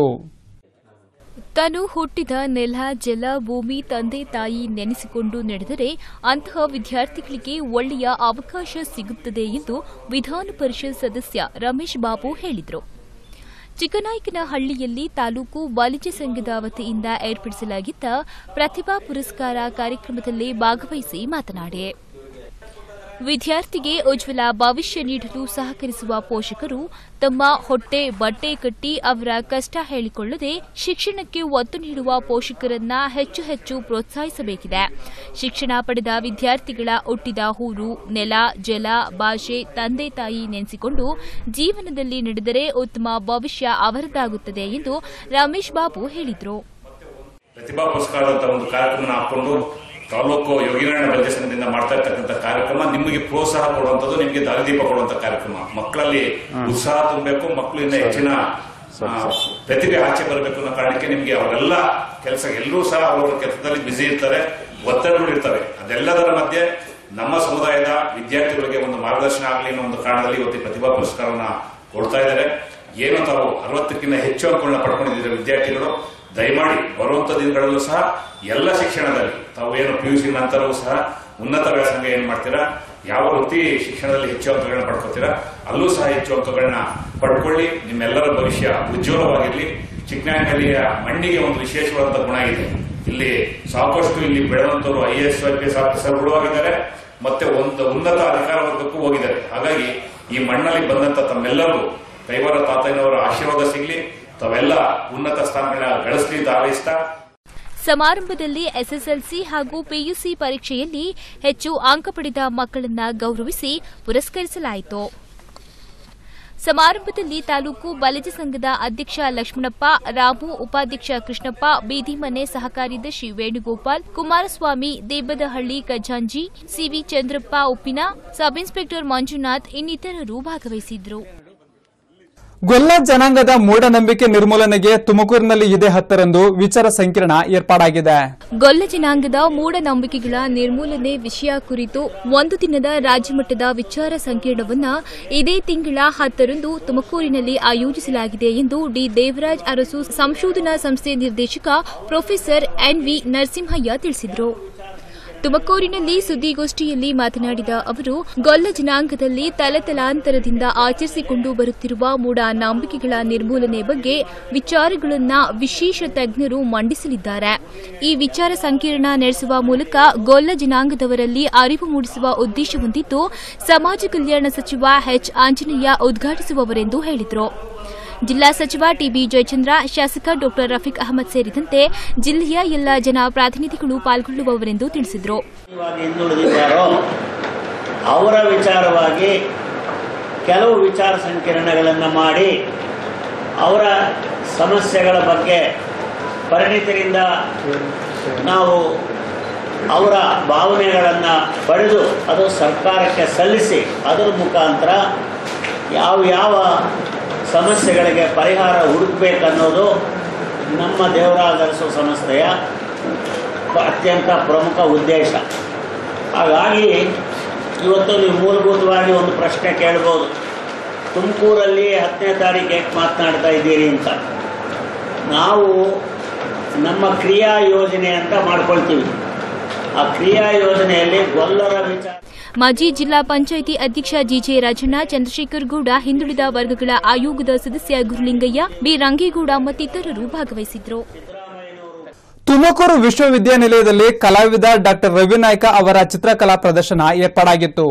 Speaker 3: ತಾನು ಹುಟ್ಟಿದ ನೆಲ ಜಲ ಭೂಮಿ ತಂದೆ ತಾಯಿ ನೆನೆಸಿಕೊಂಡು ನಡೆದರೆ ಅಂತಹ ವಿದ್ಯಾರ್ಥಿಗಳಿಗೆ ಒಳ್ಳೆಯ ಅವಕಾಶ ಸಿಗುತ್ತದೆ ಎಂದು ವಿಧಾನ ಪರಿಷತ್ ಸದಸ್ಯ ರಮೇಶ್ ಬಾಬು ಹೇಳಿದರು ಚಿಕ್ಕನಾಯಕನಹಳ್ಳಿಯಲ್ಲಿ ತಾಲೂಕು ವಾಣಿಜ್ಯ ಸಂಘದ ವತಿಯಿಂದ ಏರ್ಪಡಿಸಲಾಗಿದ್ದ ಪ್ರತಿಭಾ ಪುರಸ್ಕಾರ ಕಾರ್ಯಕ್ರಮದಲ್ಲಿ ಭಾಗವಹಿಸಿ ಮಾತನಾಡಿ ವಿದ್ಯಾರ್ಥಿಗೆ ಉಜ್ವಲ ಭವಿಷ್ಯ ನೀಡಲು ಸಹಕರಿಸುವ ಪೋಷಕರು ತಮ್ಮ ಹೊಟ್ಟೆ ಬಟ್ಟೆ ಕಟ್ಟಿ ಅವರ ಕಷ್ಟ ಹೇಳಿಕೊಳ್ಳದೆ ಶಿಕ್ಷಣಕ್ಕೆ ಒತ್ತು ನೀಡುವ ಪೋಷಕರನ್ನ ಹೆಚ್ಚು ಹೆಚ್ಚು ಪ್ರೋತ್ಸಾಹಿಸಬೇಕಿದೆ ಶಿಕ್ಷಣ ಪಡೆದ ವಿದ್ಯಾರ್ಥಿಗಳ ಹುಟ್ಟಿದ ಊರು ನೆಲ ಜಲ ಭಾಷೆ ತಂದೆ ತಾಯಿ ನೆನೆಸಿಕೊಂಡು ಜೀವನದಲ್ಲಿ ನಡೆದರೆ ಉತ್ತಮ ಭವಿಷ್ಯ ಅವರದ್ದಾಗುತ್ತದೆ ಎಂದು ರಮೇಶ್ ಬಾಬು ಹೇಳಿದರು
Speaker 7: ಪ್ರತಿಭಾ ಪುರಸ್ಕಾರ ಅಂತ ಒಂದು ಕಾರ್ಯಕ್ರಮ ಹಾಕೊಂಡು ತಾಲೂಕು ಯೋಗಿನಾರಾಯಣ ಬಲ್ಯ ಸಂಘದಿಂದ ಮಾಡ್ತಾ ಇರ್ತಕ್ಕಂಥ ಕಾರ್ಯಕ್ರಮ ನಿಮಗೆ ಪ್ರೋತ್ಸಾಹ ಕೊಡುವಂಥದ್ದು ನಿಮಗೆ ದಾರಿದೀಪ ಕೊಡುವಂತ ಕಾರ್ಯಕ್ರಮ ಮಕ್ಕಳಲ್ಲಿ ಉತ್ಸಾಹ ತುಂಬಬೇಕು ಮಕ್ಕಳಿಂದ ಹೆಚ್ಚಿನ ಆ, ಪ್ರತಿಭೆ ಆಚೆ ಬರಬೇಕು ಅನ್ನೋ ಕಾರಣಕ್ಕೆ ನಿಮಗೆ ಅವರೆಲ್ಲ ಕೆಲಸ ಎಲ್ಲರೂ ಸಹ ಅವರ ಕೆಲಸದಲ್ಲಿ ಬ್ಯುಸಿ ಇರ್ತಾರೆ ಒತ್ತಡಗಳು ಇರ್ತವೆ ಅದೆಲ್ಲದರ ಮಧ್ಯೆ ನಮ್ಮ ಸಮುದಾಯದ ವಿದ್ಯಾರ್ಥಿಗಳಿಗೆ ಒಂದು ಮಾರ್ಗದರ್ಶನ ಆಗಲಿ ಅನ್ನೋ ಒಂದು ಕಾರಣದಲ್ಲಿ ಇವತ್ತು ಈ ಪ್ರತಿಭಾ ಪುರಸ್ಕಾರವನ್ನ ಕೊಡ್ತಾ ಇದ್ದಾರೆ ಏನು ತಾವು ಅರವತ್ತಕ್ಕಿಂತ ಹೆಚ್ಚು ಅಂಕಗಳನ್ನ ಪಡ್ಕೊಂಡಿದ್ದೀರ ವಿದ್ಯಾರ್ಥಿಗಳು ದಯಮಾಡಿ ಬರುವಂತ ದಿನಗಳಲ್ಲೂ ಸಹ ಎಲ್ಲ ಶಿಕ್ಷಣದಲ್ಲಿ ತಾವು ಏನು ಪಿ ಯು ಸಿ ನಂತರವೂ ಸಹ ಉನ್ನತ ವ್ಯಾಸಂಗ ಏನ್ ಮಾಡ್ತೀರಾ ಯಾವ ವೃತ್ತಿ ಶಿಕ್ಷಣದಲ್ಲಿ ಹೆಚ್ಚು ಅಂಕಗಳನ್ನ ಪಡ್ಕೋತೀರಾ ಅಲ್ಲೂ ಸಹ ಹೆಚ್ಚು ಅಂಕಗಳನ್ನ ಪಡ್ಕೊಳ್ಳಿ ನಿಮ್ಮೆಲ್ಲರ ಭವಿಷ್ಯ ಉಜ್ವಲವಾಗಿರ್ಲಿ ಚಿಕ್ಕನಾಯಕಲ್ಲಿಯ ಮಣ್ಣಿಗೆ ಒಂದು ವಿಶೇಷವಾದಂತಹ ಗುಣ ಇದೆ ಇಲ್ಲಿ ಸಾಕಷ್ಟು ಇಲ್ಲಿ ಬೆಳೆದಂತವರು I S I P S ಆಫೀಸರ್ಗಳು ಆಗಿದ್ದಾರೆ ಮತ್ತೆ ಒಂದು ಉನ್ನತ ಅಧಿಕಾರ ವರ್ಗಕ್ಕೂ ಹೋಗಿದ್ದಾರೆ ಹಾಗಾಗಿ ಈ ಮಣ್ಣಲ್ಲಿ ಬಂದಂತ ತಮ್ಮೆಲ್ಲರೂ ಕೈವಾರ ತಾತಯ್ಯನವರ ಆಶೀರ್ವಾದ ಸಿಗ್ಲಿ ತಾವೆಲ್ಲ ಉನ್ನತ ಸ್ಥಾನಗಳನ್ನ ಗಳಿಸ್ಲಿ ಅಂತ ಹಾರೈಸ್ತಾ
Speaker 3: ಸಮಾರಂಭದಲ್ಲಿ ಎಸ್ಎಸ್ಎಲ್ಸಿ ಹಾಗೂ ಪಿಯುಸಿ ಪರೀಕ್ಷೆಯಲ್ಲಿ ಹೆಚ್ಚು ಅಂಕ ಪಡೆದ ಮಕ್ಕಳನ್ನ ಗೌರವಿಸಿ ಪುರಸ್ಕರಿಸಲಾಯಿತು ಸಮಾರಂಭದಲ್ಲಿ ತಾಲೂಕು ಬಲಜ ಸಂಘದ ಅಧ್ಯಕ್ಷ ಲಕ್ಷ್ಮಣಪ್ಪ ರಾಮು ಉಪಾಧ್ಯಕ್ಷ ಕೃಷ್ಣಪ್ಪ ಬೀದಿಮನೆ ಸಹ ಕಾರ್ಯದರ್ಶಿ ವೇಣುಗೋಪಾಲ್ ಕುಮಾರಸ್ವಾಮಿ ದೇಬದಹಳ್ಳಿ ಖಜಾಂಜಿ ಸಿವಿ ಚಂದ್ರಪ್ಪ ಉಪ್ಪಿನ ಸಬ್ ಇನ್ಸ್ಪೆಕ್ಟರ್ ಮಂಜುನಾಥ್ ಇನ್ನಿತರರು ಭಾಗವಹಿಸಿದ್ರು
Speaker 1: ಗೊಲ್ಲ ಜನಾಂಗದ ಮೂಢನಂಬಿಕೆ ನಿರ್ಮೂಲನೆಗೆ ತುಮಕೂರಿನಲ್ಲಿ ಇದೇ ಹತ್ತರಂದು ವಿಚಾರ ಸಂಕಿರಣ ಏರ್ಪಾಡಾಗಿದೆ
Speaker 3: ಗೊಲ್ಲ ಜನಾಂಗದ ಮೂಢನಂಬಿಕೆಗಳ ನಿರ್ಮೂಲನೆ ವಿಷಯ ಕುರಿತು ಒಂದು ದಿನದ ರಾಜ್ಯಮಟ್ಟದ ವಿಚಾರ ಸಂಕಿರಣವನ್ನ ಇದೇ ತಿಂಗಳ ಹತ್ತರಂದು ತುಮಕೂರಿನಲ್ಲಿ ಆಯೋಜಿಸಲಾಗಿದೆ ಎಂದು ಡಿ ದೇವರಾಜ್ ಅರಸು ಸಂಶೋಧನಾ ಸಂಸ್ಥೆ ನಿರ್ದೇಶಕ ಪ್ರೊಫೆಸರ್ ಎನ್ವಿ ನರಸಿಂಹಯ್ಯ ತಿಳಿಸಿದರು ತುಮಕೂರಿನಲ್ಲಿ ಸುದ್ದಿಗೋಷ್ಠಿಯಲ್ಲಿ ಮಾತನಾಡಿದ ಅವರು ಗೊಲ್ಲ ಜನಾಂಗದಲ್ಲಿ ತಲೆತಲಾಂತರದಿಂದ ಆಚರಿಸಿಕೊಂಡು ಬರುತ್ತಿರುವ ಮೂಢ ನಂಬಿಕೆಗಳ ನಿರ್ಮೂಲನೆ ಬಗ್ಗೆ ವಿಚಾರಗಳನ್ನ ವಿಶೇಷ ತಜ್ಞರು ಮಂಡಿಸಲಿದ್ದಾರೆ ಈ ವಿಚಾರ ಸಂಕಿರಣ ನಡೆಸುವ ಮೂಲಕ ಗೊಲ್ಲ ಜನಾಂಗದವರಲ್ಲಿ ಅರಿವು ಮೂಡಿಸುವ ಉದ್ದೇಶ ಹೊಂದಿದ್ದು ಸಮಾಜ ಕಲ್ಯಾಣ ಸಚಿವ ಎಚ್ ಆಂಜನೇಯ ಉದ್ಘಾಟಿಸುವವರೆಂದು ಹೇಳಿದರು ಜಿಲ್ಲಾ ಸಚಿವ ಟಿಬಿ ಜಯಚಂದ್ರ ಶಾಸಕ ಡಾ ರಫೀಕ್ ಅಹಮದ್ ಸೇರಿದಂತೆ ಜಿಲ್ಲೆಯ ಎಲ್ಲ ಜನಪ್ರತಿನಿಧಿಗಳು ಪಾಲ್ಗೊಳ್ಳುವವರೆಂದು ತಿಳಿಸಿದರು
Speaker 8: ಇವಾಗ ಹಿಂದುಳಿದಿದ್ದಾರೋ ಅವರ ವಿಚಾರವಾಗಿ ಕೆಲವು ವಿಚಾರ ಸಂಕಿರಣಗಳನ್ನು ಮಾಡಿ ಅವರ ಸಮಸ್ಯೆಗಳ ಬಗ್ಗೆ ಪರಿಣಿತರಿಂದ ನಾವು ಅವರ ಭಾವನೆಗಳನ್ನು ಪಡೆದು ಅದು ಸರ್ಕಾರಕ್ಕೆ ಸಲ್ಲಿಸಿ ಅದರ ಮುಖಾಂತರ ಯಾವ ಯಾವ ಸಮಸ್ಯೆಗಳಿಗೆ ಪರಿಹಾರ ಹುಡುಕಬೇಕನ್ನೋದು ನಮ್ಮ ದೇವರಾಜರಸು ಸಂಸ್ಥೆಯ ಅತ್ಯಂತ ಪ್ರಮುಖ ಉದ್ದೇಶ ಹಾಗಾಗಿ ಇವತ್ತು ನೀವು ಮೂಲಭೂತವಾಗಿ ಒಂದು ಪ್ರಶ್ನೆ ಕೇಳ್ಬೋದು ತುಮಕೂರಲ್ಲಿ ಹತ್ತನೇ ತಾರೀಕು ಏಕೆ ಮಾತನಾಡ್ತಾ ಇದ್ದೀರಿ ಅಂತ ನಾವು ನಮ್ಮ ಕ್ರಿಯಾ ಯೋಜನೆ ಅಂತ ಮಾಡ್ಕೊಳ್ತೀವಿ ಆ ಕ್ರಿಯಾ ಯೋಜನೆಯಲ್ಲಿ ಗೊಲ್ಲರ ವಿಚಾರ
Speaker 3: ಮಾಜಿ ಜಿಲ್ಲಾ ಪಂಚಾಯಿತಿ ಅಧ್ಯಕ್ಷ ಜಿಜೆ ರಾಜಣ್ಣ ಚಂದ್ರಶೇಖರ್ ಗೌಡ ಹಿಂದುಳಿದ ವರ್ಗಗಳ ಆಯೋಗದ ಸದಸ್ಯ ಗುರುಲಿಂಗಯ್ಯ ಬಿ ರಂಗೇಗೌಡ ಮತ್ತಿತರರು ಭಾಗವಹಿಸಿದ್ರು
Speaker 1: ತುಮಕೂರು ವಿಶ್ವವಿದ್ಯಾನಿಲಯದಲ್ಲಿ ಕಲಾವಿದ ಡಾಕ್ಟರ್ ರವಿನಾಯ್ಕ ಅವರ ಚಿತ್ರಕಲಾ ಪ್ರದರ್ಶನ ಏರ್ಪಾಡಾಗಿತ್ತು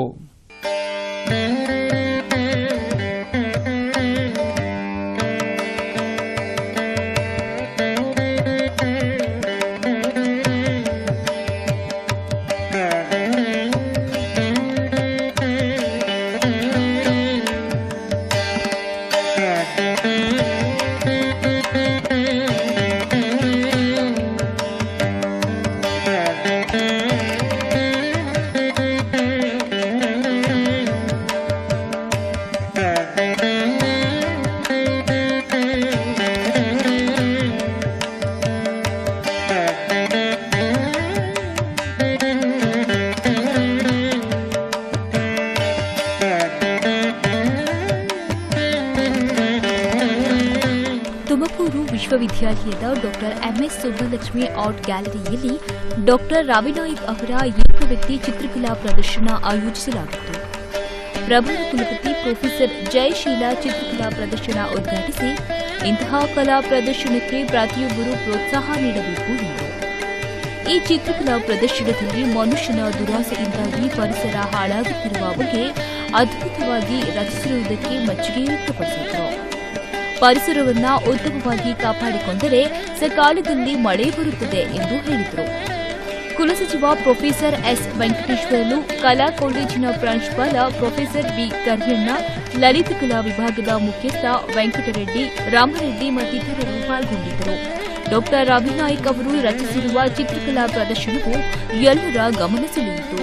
Speaker 3: ತುಮಕೂರು ವಿಶ್ವವಿದ್ಯಾಲಯದ ಡಾಕ್ಟರ್ ಎಂಎಸ್ ಸುಬ್ಬಲಕ್ಷ್ಮಿ ಆರ್ಟ್ ಗ್ಯಾಲರಿಯಲ್ಲಿ ಡಾಕ್ಟರ್ ರಾವಿನಾಯ್ಕ್ ಅವರ ಏಕವ್ಯಕ್ತಿ ಚಿತ್ರಕಲಾ ಪ್ರದರ್ಶನ ಆಯೋಜಿಸಲಾಗಿತ್ತು ಪ್ರಭಾರ ಕುಲಪತಿ ಪ್ರೊಫೆಸರ್ ಜಯಶೀಲಾ ಚಿತ್ರಕಲಾ ಪ್ರದರ್ಶನ ಉದ್ಘಾಟಿಸಿ ಇಂತಹ ಕಲಾ ಪ್ರದರ್ಶನಕ್ಕೆ ಪ್ರತಿಯೊಬ್ಬರು ಪ್ರೋತ್ಸಾಹ ನೀಡಬೇಕು ಎಂದರು ಈ ಚಿತ್ರಕಲಾ ಪ್ರದರ್ಶನದಲ್ಲಿ ಮನುಷ್ಯನ ದುರಾಸೆಯಿಂದಾಗಿ ಪರಿಸರ ಹಾಳಾಗುತ್ತಿರುವ ಬಗ್ಗೆ ಅದ್ಭುತವಾಗಿ ರಚಿಸಿರುವುದಕ್ಕೆ ಮೆಚ್ಚುಗೆ ವ್ಯಕ್ತಪಡಿಸಿದರು ಪರಿಸರವನ್ನ ಉತ್ತಮವಾಗಿ ಕಾಪಾಡಿಕೊಂಡರೆ ಸಕಾಲದಲ್ಲಿ ಮಳೆ ಬರುತ್ತದೆ ಎಂದು ಹೇಳಿದರು ಕುಲಸಚಿವ ಪ್ರೊಫೆಸರ್ ಎಸ್ ವೆಂಕಟೇಶ್ವರಲು ಕಲಾ ಕಾಲೇಜಿನ ಪ್ರಾಂಶುಪಾಲ ಪ್ರೊಫೆಸರ್ ಬಿ ಕರಿಯಣ್ಣ ಲಲಿತ ಕಲಾ ವಿಭಾಗದ ಮುಖ್ಯಸ್ಥ ವೆಂಕಟರೆಡ್ಡಿ ರಾಮರೆಡ್ಡಿ ಮತ್ತಿತರರು ಪಾಲ್ಗೊಂಡಿದ್ದರು ಡಾಕ್ಟರ್ ಅಭಿನಾಯ್ಕ್ ಅವರು ರಚಿಸಿರುವ ಚಿತ್ರಕಲಾ ಪ್ರದರ್ಶನವು ಎಲ್ಲರ ಗಮನ ಸೆಳೆಯಿತು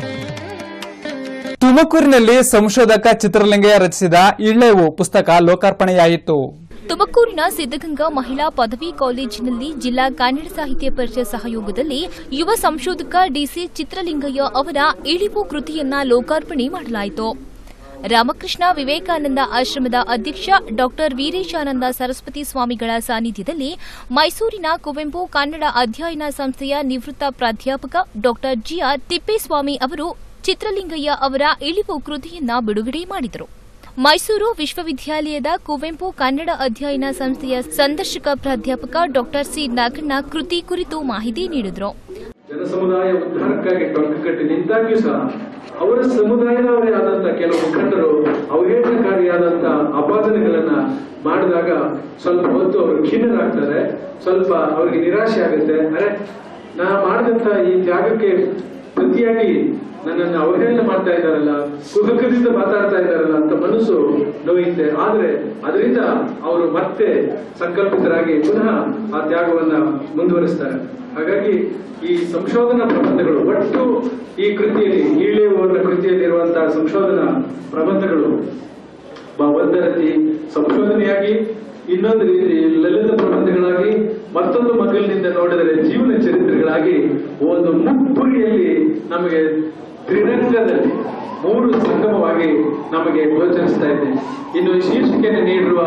Speaker 1: ತುಮಕೂರಿನಲ್ಲಿ ಸಂಶೋಧಕ ಚಿತ್ರಲಿಂಗಯ್ಯ ರಚಿಸಿದ ಇಳ್ಳೆವು ಪುಸ್ತಕ ಲೋಕಾರ್ಪಣೆಯಾಯಿತು
Speaker 3: ತುಮಕೂರಿನ ಸಿದ್ದಗಂಗಾ ಮಹಿಳಾ ಪದವಿ ಕಾಲೇಜಿನಲ್ಲಿ ಜಿಲ್ಲಾ ಕನ್ನಡ ಸಾಹಿತ್ಯ ಪರಿಷತ್ ಸಹಯೋಗದಲ್ಲಿ ಯುವ ಸಂಶೋಧಕ ಡಿಸಿ ಚಿತ್ರಲಿಂಗಯ್ಯ ಅವರ ಇಳಿವು ಕೃತಿಯನ್ನ ಲೋಕಾರ್ಪಣೆ ಮಾಡಲಾಯಿತು ರಾಮಕೃಷ್ಣ ವಿವೇಕಾನಂದ ಆಶ್ರಮದ ಅಧ್ಯಕ್ಷ ಡಾಕ್ಟರ್ ವೀರೇಶಾನಂದ ಸರಸ್ವತಿ ಸ್ವಾಮಿಗಳ ಸಾನ್ನಿಧ್ಯದಲ್ಲಿ ಮೈಸೂರಿನ ಕುವೆಂಪು ಕನ್ನಡ ಅಧ್ಯಯನ ಸಂಸ್ಥೆಯ ನಿವೃತ್ತ ಪ್ರಾಧ್ಯಾಪಕ ಡಾಕ್ಟರ್ ಜಿಆರ್ ತಿಪ್ಪೇಸ್ವಾಮಿ ಅವರು ಚಿತ್ರಲಿಂಗಯ್ಯ ಅವರ ಇಳಿವು ಕೃತಿಯನ್ನ ಬಿಡುಗಡೆ ಮಾಡಿದರು ಮೈಸೂರು ವಿಶ್ವವಿದ್ಯಾಲಯದ ಕುವೆಂಪು ಕನ್ನಡ ಅಧ್ಯಯನ ಸಂಸ್ಥೆಯ ಸಂದರ್ಶಕ ಪ್ರಾಧ್ಯಾಪಕ ಡಾಕ್ಟರ್ ಸಿ ನಾಗಣ್ಣ ಕೃತಿ ಕುರಿತು ಮಾಹಿತಿ ನೀಡಿದರು
Speaker 2: ಜನಸಮುದಾಯ ಉದ್ಧಾರಕ್ಕಾಗಿ ಟೊಂಕ ಕಟ್ಟಿ ನಿಂತಾಗ್ಯೂ ಸಹ ಅವರ ಸಮುದಾಯದವರೇ ಆದಂತ ಕೆಲವು ಮುಖಂಡರು ಅವಹೇಳನಕಾರಿಯಾದಂತ ಅಪಾದನೆಗಳನ್ನ ಮಾಡಿದಾಗ ಸ್ವಲ್ಪ ಹೊತ್ತು ಅವರು ಖಿನ್ನರಾಗ್ತಾರೆ ಸ್ವಲ್ಪ ಅವರಿಗೆ ನಿರಾಶೆ ಆಗುತ್ತೆ ಅರೆ ನಾ ಮಾಡಿದಂತ ಈ ತ್ಯಾಗಕ್ಕೆ ಪ್ರತಿಯಾಗಿ ನನ್ನನ್ನು ಅವಹೇಳನ ಮಾಡ್ತಾ ಇದ್ದಾರಲ್ಲ ಕುಹಕದಿಂದ ಮಾತಾಡ್ತಾ ಇದ್ದಾರಲ್ಲ ಅಂತ ಮನಸ್ಸು ನೋಯುತ್ತೆ ಆದ್ರೆ ಅದರಿಂದ ಅವರು ಮತ್ತೆ ಸಂಕಲ್ಪಿತರಾಗಿ ಪುನಃ ಆ ತ್ಯಾಗವನ್ನ ಮುಂದುವರಿಸ್ತಾರೆ ಹಾಗಾಗಿ ಈ ಸಂಶೋಧನಾ ಪ್ರಬಂಧಗಳು ಒಟ್ಟು ಈ ಕೃತಿಯಲ್ಲಿ ಈಳೆಯುವವರ ಕೃತಿಯಲ್ಲಿರುವಂತಹ ಸಂಶೋಧನಾ ಪ್ರಬಂಧಗಳು ಬ- ಒಂದ ರೀತಿ ಸಂಶೋಧನೆಯಾಗಿ ಇನ್ನೊಂದು ರೀತಿ ಲಲಿತ ಪ್ರಬಂಧಗಳಾಗಿ ಮತ್ತೊಂದು ಮಗಲಿನಿಂದ ನೋಡಿದರೆ ಜೀವನ ಚರಿತ್ರೆಗಳಾಗಿ ಒಂದು ಮುಪ್ಪುರಿಯಲ್ಲಿ ನಮಗೆ ತ್ರಿರಂಗದಲ್ಲಿ ಮೂರು ಸಂಗಮವಾಗಿ ನಮಗೆ ಗೋಚರಿಸ್ತಾ ಇದೆ ಇನ್ನು ಶೀರ್ಷಿಕೆಯನ್ನು ನೀಡಿರುವ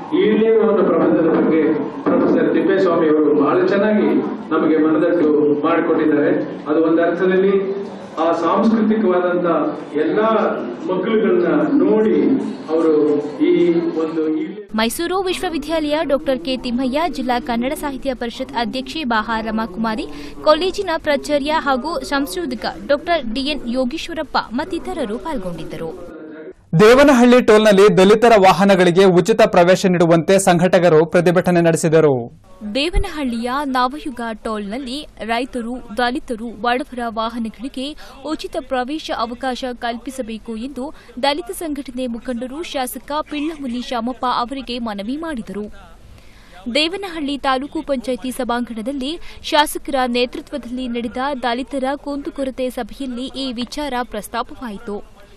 Speaker 2: ಈಳೇವನ ಪ್ರಬಂಧದ ಬಗ್ಗೆ ಪ್ರೊಫೆಸರ್ ತಿಪ್ಪೇಸ್ವಾಮಿ ಅವರು ಬಹಳ ಚೆನ್ನಾಗಿ ನಮಗೆ ಮನದಟ್ಟು ಮಾಡಿಕೊಟ್ಟಿದ್ದಾರೆ ಅದು ಒಂದು ಅರ್ಥದಲ್ಲಿ ಆ ಸಾಂಸ್ಕೃತಿಕವಾದಂತ ಎಲ್ಲಾ ಮಕ್ಕಳುಗಳನ್ನ ನೋಡಿ ಅವರು ಈ ಒಂದು ಈಳೆ
Speaker 3: ಮೈಸೂರು ವಿಶ್ವವಿದ್ಯಾಲಯ ಡಾಕ್ಟರ್ ಕೆ ತಿಮ್ಮಯ್ಯ ಜಿಲ್ಲಾ ಕನ್ನಡ ಸಾಹಿತ್ಯ ಪರಿಷತ್ ಅಧ್ಯಕ್ಷೆ ಬಾಹಾ ರಮಾಕುಮಾರಿ ಕಾಲೇಜಿನ ಪ್ರಾಚಾರ್ಯ ಹಾಗೂ ಸಂಶೋಧಕ ಡಾಕ್ಟರ್ ಡಿಎನ್ ಯೋಗೀಶ್ವರಪ್ಪ ಮತ್ತಿತರರು ಪಾಲ್ಗೊಂಡಿದ್ದರು
Speaker 1: ದೇವನಹಳ್ಳಿ ಟೋಲ್ನಲ್ಲಿ ದಲಿತರ ವಾಹನಗಳಿಗೆ ಉಚಿತ ಪ್ರವೇಶ ನೀಡುವಂತೆ ಸಂಘಟಕರು ಪ್ರತಿಭಟನೆ ನಡೆಸಿದರು
Speaker 3: ದೇವನಹಳ್ಳಿಯ ನವಯುಗ ಟೋಲ್ನಲ್ಲಿ ರೈತರು ದಲಿತರು ಬಡವರ ವಾಹನಗಳಿಗೆ ಉಚಿತ ಪ್ರವೇಶ ಅವಕಾಶ ಕಲ್ಪಿಸಬೇಕು ಎಂದು ದಲಿತ ಸಂಘಟನೆ ಮುಖಂಡರು ಶಾಸಕ ಪಿಳ್ಳಮುನಿ ಶಾಮಪ್ಪ ಅವರಿಗೆ ಮನವಿ ಮಾಡಿದರು ದೇವನಹಳ್ಳಿ ತಾಲೂಕು ಪಂಚಾಯಿತಿ ಸಭಾಂಗಣದಲ್ಲಿ ಶಾಸಕರ ನೇತೃತ್ವದಲ್ಲಿ ನಡೆದ ದಲಿತರ ಕುಂದುಕೊರತೆ ಸಭೆಯಲ್ಲಿ ಈ ವಿಚಾರ ಪ್ರಸ್ತಾಪವಾಯಿತು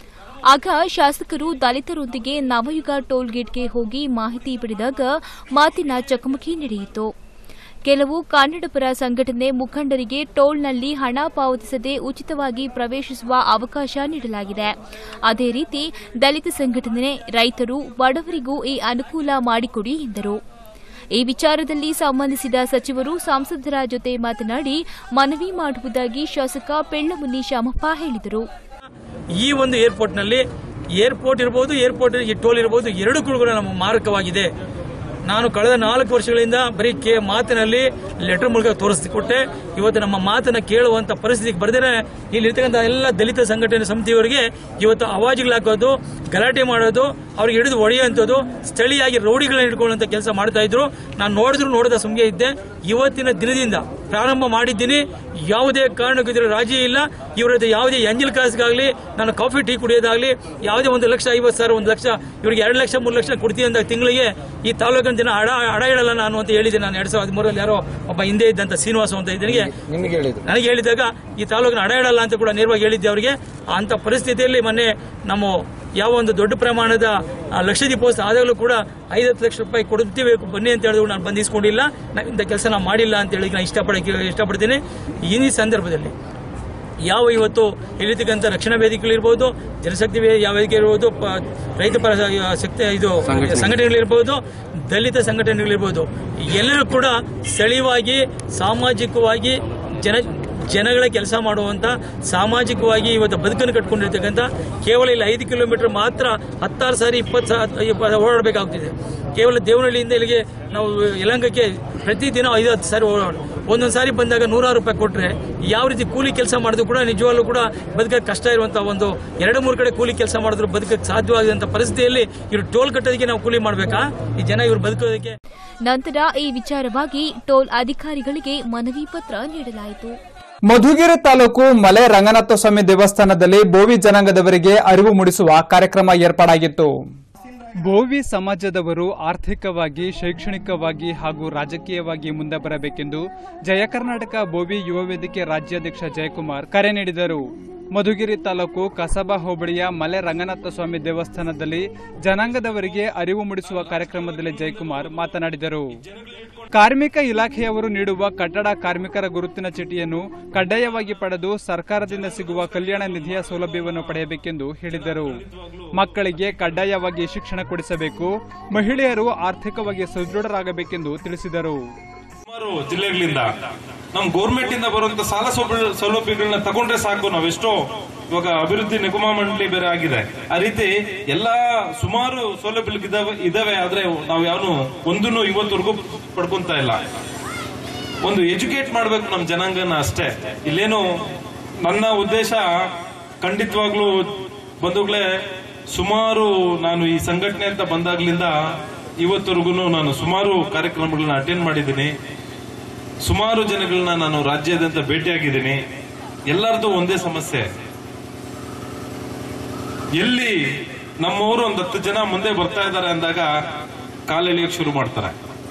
Speaker 3: ಆಗ ಶಾಸಕರು ದಲಿತರೊಂದಿಗೆ ನವಯುಗ ಟೋಲ್ಗೇಟ್ಗೆ ಹೋಗಿ ಮಾಹಿತಿ ಪಡೆದಾಗ ಮಾತಿನ ಚಕಮಕಿ ನಡೆಯಿತು ಕೆಲವು ಕನ್ನಡಪರ ಸಂಘಟನೆ ಮುಖಂಡರಿಗೆ ಟೋಲ್ನಲ್ಲಿ ಹಣ ಪಾವತಿಸದೆ ಉಚಿತವಾಗಿ ಪ್ರವೇಶಿಸುವ ಅವಕಾಶ ನೀಡಲಾಗಿದೆ ಅದೇ ರೀತಿ ದಲಿತ ಸಂಘಟನೆ ರೈತರು ಬಡವರಿಗೂ ಈ ಅನುಕೂಲ ಮಾಡಿಕೊಡಿ ಎಂದರು ಈ ವಿಚಾರದಲ್ಲಿ ಸಂಬಂಧಿಸಿದ ಸಚಿವರು ಸಂಸದರ ಜೊತೆ ಮಾತನಾಡಿ ಮನವಿ ಮಾಡುವುದಾಗಿ ಶಾಸಕ ಪೆಳ್ಳಮುನಿ ಶಾಮಪ್ಪ ಹೇಳಿದರು
Speaker 9: ಈ ಒಂದು ಏರ್ಪೋರ್ಟ್ನಲ್ಲಿ ಏರ್ಪೋರ್ಟ್ ಇರಬಹುದು ಏರ್ಪೋರ್ಟ್ ಈ ಟೋಲ್ ಇರಬಹುದು ಎರಡೂ ಕೂಡ ನಮ್ಮ ಮಾರಕವಾಗಿದೆ ನಾನು ಕಳೆದ ನಾಲ್ಕು ವರ್ಷಗಳಿಂದ ಬರೀ ಕೇ ಮಾತಿನಲ್ಲಿ ಲೆಟರ್ ಮೂಲಕ ತೋರಿಸಿಕೊಟ್ಟೆ ಇವತ್ತು ನಮ್ಮ ಮಾತನ್ನ ಕೇಳುವಂತ ಪರಿಸ್ಥಿತಿಗೆ ಬರೆದರೆ ಇಲ್ಲಿರ್ತಕ್ಕಂಥ ಎಲ್ಲ ದಲಿತ ಸಂಘಟನೆ ಸಮಿತಿಯವರಿಗೆ ಇವತ್ತು ಅವಾಜುಗಳಾಕೋದು ಗಲಾಟೆ ಮಾಡೋದು ಅವ್ರಿಗೆ ಹಿಡಿದು ಹೊಡೆಯುವಂಥದ್ದು ಸ್ಥಳೀಯಾಗಿ ರೌಡಿಗಳನ್ನ ಹಿಡ್ಕೊಳ್ಳುವಂತ ಕೆಲಸ ಮಾಡ್ತಾ ಇದ್ರು ನಾನು ನೋಡಿದ್ರು ನೋಡದ ಸುಮ್ಗೆ ಇದ್ದೆ ಇವತ್ತಿನ ದಿನದಿಂದ ಪ್ರಾರಂಭ ಮಾಡಿದ್ದೀನಿ ಯಾವುದೇ ಕಾರಣಕ್ಕೂ ಇದರ ರಾಜಿ ಇಲ್ಲ ಇವರದ್ದು ಯಾವುದೇ ಎಂಜಲ್ ಕಾಸ್ಗಾಗಲಿ ನಾನು ಕಾಫಿ ಟೀ ಕುಡಿಯೋದಾಗಲಿ ಯಾವುದೇ ಒಂದು ಲಕ್ಷ ಐವತ್ತು ಸಾವಿರ ಒಂದು ಲಕ್ಷ ಇವರಿಗೆ ಎರಡು ಲಕ್ಷ ಮೂರು ಲಕ್ಷ ಕೊಡ್ತೀನಿ ಅಂತ ತಿಂಗಳಿಗೆ ಈ ತಾಲೂಕಿನ ದಿನ ಹಡ ಹಡ ಇಡಲ್ಲ ನಾನು ಅಂತ ಹೇಳಿದ್ದೆ ನಾನು ಎರಡ್ ಸಾವಿರದ ಹದಿಮೂರಲ್ಲಿ ಯಾರೋ ಒಬ್ಬ ಹಿಂದೆ ಇದ್ದಂತ ಶ್ರೀನಿವಾಸ ಅಂತ ಇದ್ದನಿಗೆ ನನಗೆ ಹೇಳಿದಾಗ ಈ ತಾಲೂಕಿನ ಹಡ ಇಡಲ್ಲ ಅಂತ ಕೂಡ ನೇರವಾಗಿ ಹೇಳಿದ್ದೆ ಅವರಿಗೆ ಅಂತ ಪರಿಸ್ಥಿತಿಯಲ್ಲಿ ಮೊನ್ನೆ ನಮ್ಮ ಯಾವ ಒಂದು ದೊಡ್ಡ ಪ್ರಮಾಣದ ಆ, ಲಕ್ಷ ದೀಪೋತ್ಸವ ಆದಾಗಲೂ ಕೂಡ ಐವತ್ತು ಲಕ್ಷ ರೂಪಾಯಿ ಕೊಡ್ತೀವಿ ಬನ್ನಿ ಅಂತ ಹೇಳಿದ್ರು ನಾನು ಬಂದು ಇಸ್ಕೊಂಡಿಲ್ಲ ನಾವು ಇಂಥ ಕೆಲಸ ನಾವು ಮಾಡಿಲ್ಲ ಅಂತ ಹೇಳಿ ನಾನು ಇಷ್ಟಪಡಕ್ಕೆ ಇಷ್ಟಪಡ್ತೀನಿ ಈ ಸಂದರ್ಭದಲ್ಲಿ ಯಾವ ಇವತ್ತು ಇಲ್ಲಿರ್ತಕ್ಕಂಥ ರಕ್ಷಣಾ ವೇದಿಕೆಗಳಿರ್ಬೋದು ಜನಶಕ್ತಿ ವೇ- ಯಾವ ವೇದಿಕೆ ಇರ್ಬೋದು ಪ- ರೈತ ಪರ ಸ- ಶಕ್ತಿ ಇದು ಸಂಘಟನೆಗಳಿರ್ಬೋದು ದಲಿತ ಸಂಘಟನೆಗಳಿರ್ಬೋದು ಎಲ್ಲರೂ ಕೂಡ ಸ್ಥಳೀಯವಾಗಿ ಸಾಮಾಜಿಕವಾಗಿ ಜನ ಜನಗಳ ಕೆಲಸ ಮಾಡುವಂತ ಸಾಮಾಜಿಕವಾಗಿ ಇವತ್ತು ಬದುಕನ್ನು ಕಟ್ಕೊಂಡಿರ್ತಕ್ಕಂಥ ಕೇವಲ ಇಲ್ಲಿ ಐದು ಕಿಲೋಮೀಟರ್ ಮಾತ್ರ ಹತ್ತಾರು ಸಾರಿ ಇಪ್ಪತ್ತು ಸಾವಿರ ಓಡಾಡಬೇಕಾಗ್ತಿದೆ ಕೇವಲ ದೇವನಹಳ್ಳಿಯಿಂದ ಇಲ್ಲಿಗೆ ನಾವು ಯಲಂಕಕ್ಕೆ ಪ್ರತಿದಿನ ಐದು ಹತ್ತು ಸಾರಿ ಓಡಾಡ ಒಂದೊಂದು ಸಾರಿ ಬಂದಾಗ ನೂರಾರು ರೂಪಾಯಿ ಕೊಟ್ಟರೆ ಯಾವ ರೀತಿ ಕೂಲಿ ಕೆಲಸ ಮಾಡಿದ್ರು ಕೂಡ ನಿಜವಾಗ್ಲೂ ಕೂಡ ಬದುಕಕ್ಕೆ ಕಷ್ಟ ಇರುವಂತ ಒಂದು ಎರಡು ಮೂರು ಕಡೆ ಕೂಲಿ ಕೆಲಸ ಮಾಡಿದ್ರು ಬದುಕಕ್ಕೆ ಸಾಧ್ಯವಾಗದಂತ ಪರಿಸ್ಥಿತಿಯಲ್ಲಿ ಇವರು ಟೋಲ್ ಕಟ್ಟೋದಕ್ಕೆ ನಾವು ಕೂಲಿ ಮಾಡಬೇಕಾ ಈ ಜನ ಇವ್ರು ಬದುಕೋದಕ್ಕೆ
Speaker 3: ನಂತರ ಈ ವಿಚಾರವಾಗಿ ಟೋಲ್ ಅಧಿಕಾರಿಗಳಿಗೆ ಮನವಿ ಪತ್ರ ನೀಡಲಾಯಿತು
Speaker 1: ಮಧುಗಿರಿ ತಾಲೂಕು ಮಲೆ ರಂಗನಾಥ ಸ್ವಾಮಿ ದೇವಸ್ಥಾನದಲ್ಲಿ ಬೋವಿ ಜನಾಂಗದವರಿಗೆ ಅರಿವು ಮೂಡಿಸುವ ಕಾರ್ಯಕ್ರಮ ಏರ್ಪಾಡಾಗಿತ್ತು ಬೋವಿ ಸಮಾಜದವರು ಆರ್ಥಿಕವಾಗಿ ಶೈಕ್ಷಣಿಕವಾಗಿ ಹಾಗೂ ರಾಜಕೀಯವಾಗಿ ಮುಂದೆ ಬರಬೇಕೆಂದು ಜಯ ಕರ್ನಾಟಕ ಬೋವಿ ಯುವ ವೇದಿಕೆ ರಾಜ್ಯಾಧ್ಯಕ್ಷ ಜಯಕುಮಾರ್ ಕರೆ ನೀಡಿದರು ಮಧುಗಿರಿ ತಾಲೂಕು ಕಸಬಾ ಹೋಬಳಿಯ ಮಲೆ ರಂಗನಾಥ ಸ್ವಾಮಿ ದೇವಸ್ಥಾನದಲ್ಲಿ ಜನಾಂಗದವರಿಗೆ ಅರಿವು ಮೂಡಿಸುವ ಕಾರ್ಯಕ್ರಮದಲ್ಲಿ ಜಯಕುಮಾರ್ ಮಾತನಾಡಿದರು ಕಾರ್ಮಿಕ ಇಲಾಖೆಯವರು ನೀಡುವ ಕಟ್ಟಡ ಕಾರ್ಮಿಕರ ಗುರುತಿನ ಚೀಟಿಯನ್ನು ಕಡ್ಡಾಯವಾಗಿ ಪಡೆದು ಸರ್ಕಾರದಿಂದ ಸಿಗುವ ಕಲ್ಯಾಣ ನಿಧಿಯ ಸೌಲಭ್ಯವನ್ನು ಪಡೆಯಬೇಕೆಂದು ಹೇಳಿದರು ಮಕ್ಕಳಿಗೆ ಕಡ್ಡಾಯವಾಗಿ ಶಿಕ್ಷಣ ಕೊಡಿಸಬೇಕು ಮಹಿಳೆಯರು ಆರ್ಥಿಕವಾಗಿ ಸದೃಢರಾಗಬೇಕೆಂದು ತಿಳಿಸಿದರು
Speaker 10: ಸುಮಾರು ಜಿಲ್ಲೆಗಳಿಂದ ನಮ್ ಗೌರ್ಮೆಂಟ್ ಇಂದ ಬರುವಂತ ಸಾಲ ಸೌಲ- ಸೌಲಭ್ಯಗಳನ್ನ ತಗೊಂಡ್ರೆ ಸಾಕು ನಾವೆಷ್ಟೋ ಇವಾಗ ಅಭಿವೃದ್ಧಿ ನಿಗಮ ಮಂಡಳಿ ಬೇರೆ ಆಗಿದೆ ಆ ರೀತಿ ಎಲ್ಲಾ ಸುಮಾರು ಸೌಲಭ್ಯಗಳಿದಾವೆ ಇದಾವೆ ಆದ್ರೆ ನಾವು ಯಾವನು ಒಂದನ್ನು ಇವತ್ತವರೆಗೂ ಪಡ್ಕೊಂತ ಇಲ್ಲ ಒಂದು ಎಜುಕೇಟ್ ಮಾಡ್ಬೇಕು ನಮ್ ಜನಾಂಗನ ಅಷ್ಟೇ ಇಲ್ಲೇನು ನನ್ನ ಉದ್ದೇಶ ಖಂಡಿತವಾಗ್ಲೂ ಬಂಧುಗಳೇ ಸುಮಾರು ನಾನು ಈ ಸಂಘಟನೆ ಅಂತ ಬಂದಾಗ್ಲಿಂದ ಇವತ್ತವರೆಗೂ ನಾನು ಸುಮಾರು ಕಾರ್ಯಕ್ರಮಗಳನ್ನ ಅಟೆಂಡ್ ಮಾಡಿದ್ದೀನಿ ಸುಮಾರು ಜನಗಳನ್ನ ನಾನು ರಾಜ್ಯಾದ್ಯಂತ ಭೇಟಿಯಾಗಿದ್ದೀನಿ ಎಲ್ಲರದು ಒಂದೇ ಸಮಸ್ಯೆ ಎಲ್ಲಿ ನಮ್ಮವರು ಒಂದ್ ಹತ್ತು ಜನ ಮುಂದೆ ಬರ್ತಾ ಇದ್ದಾರೆ ಅಂದಾಗ ಕಾಲೆಳೆಯಕ್ಕೆ ಶುರು ಮಾಡ್ತಾರೆ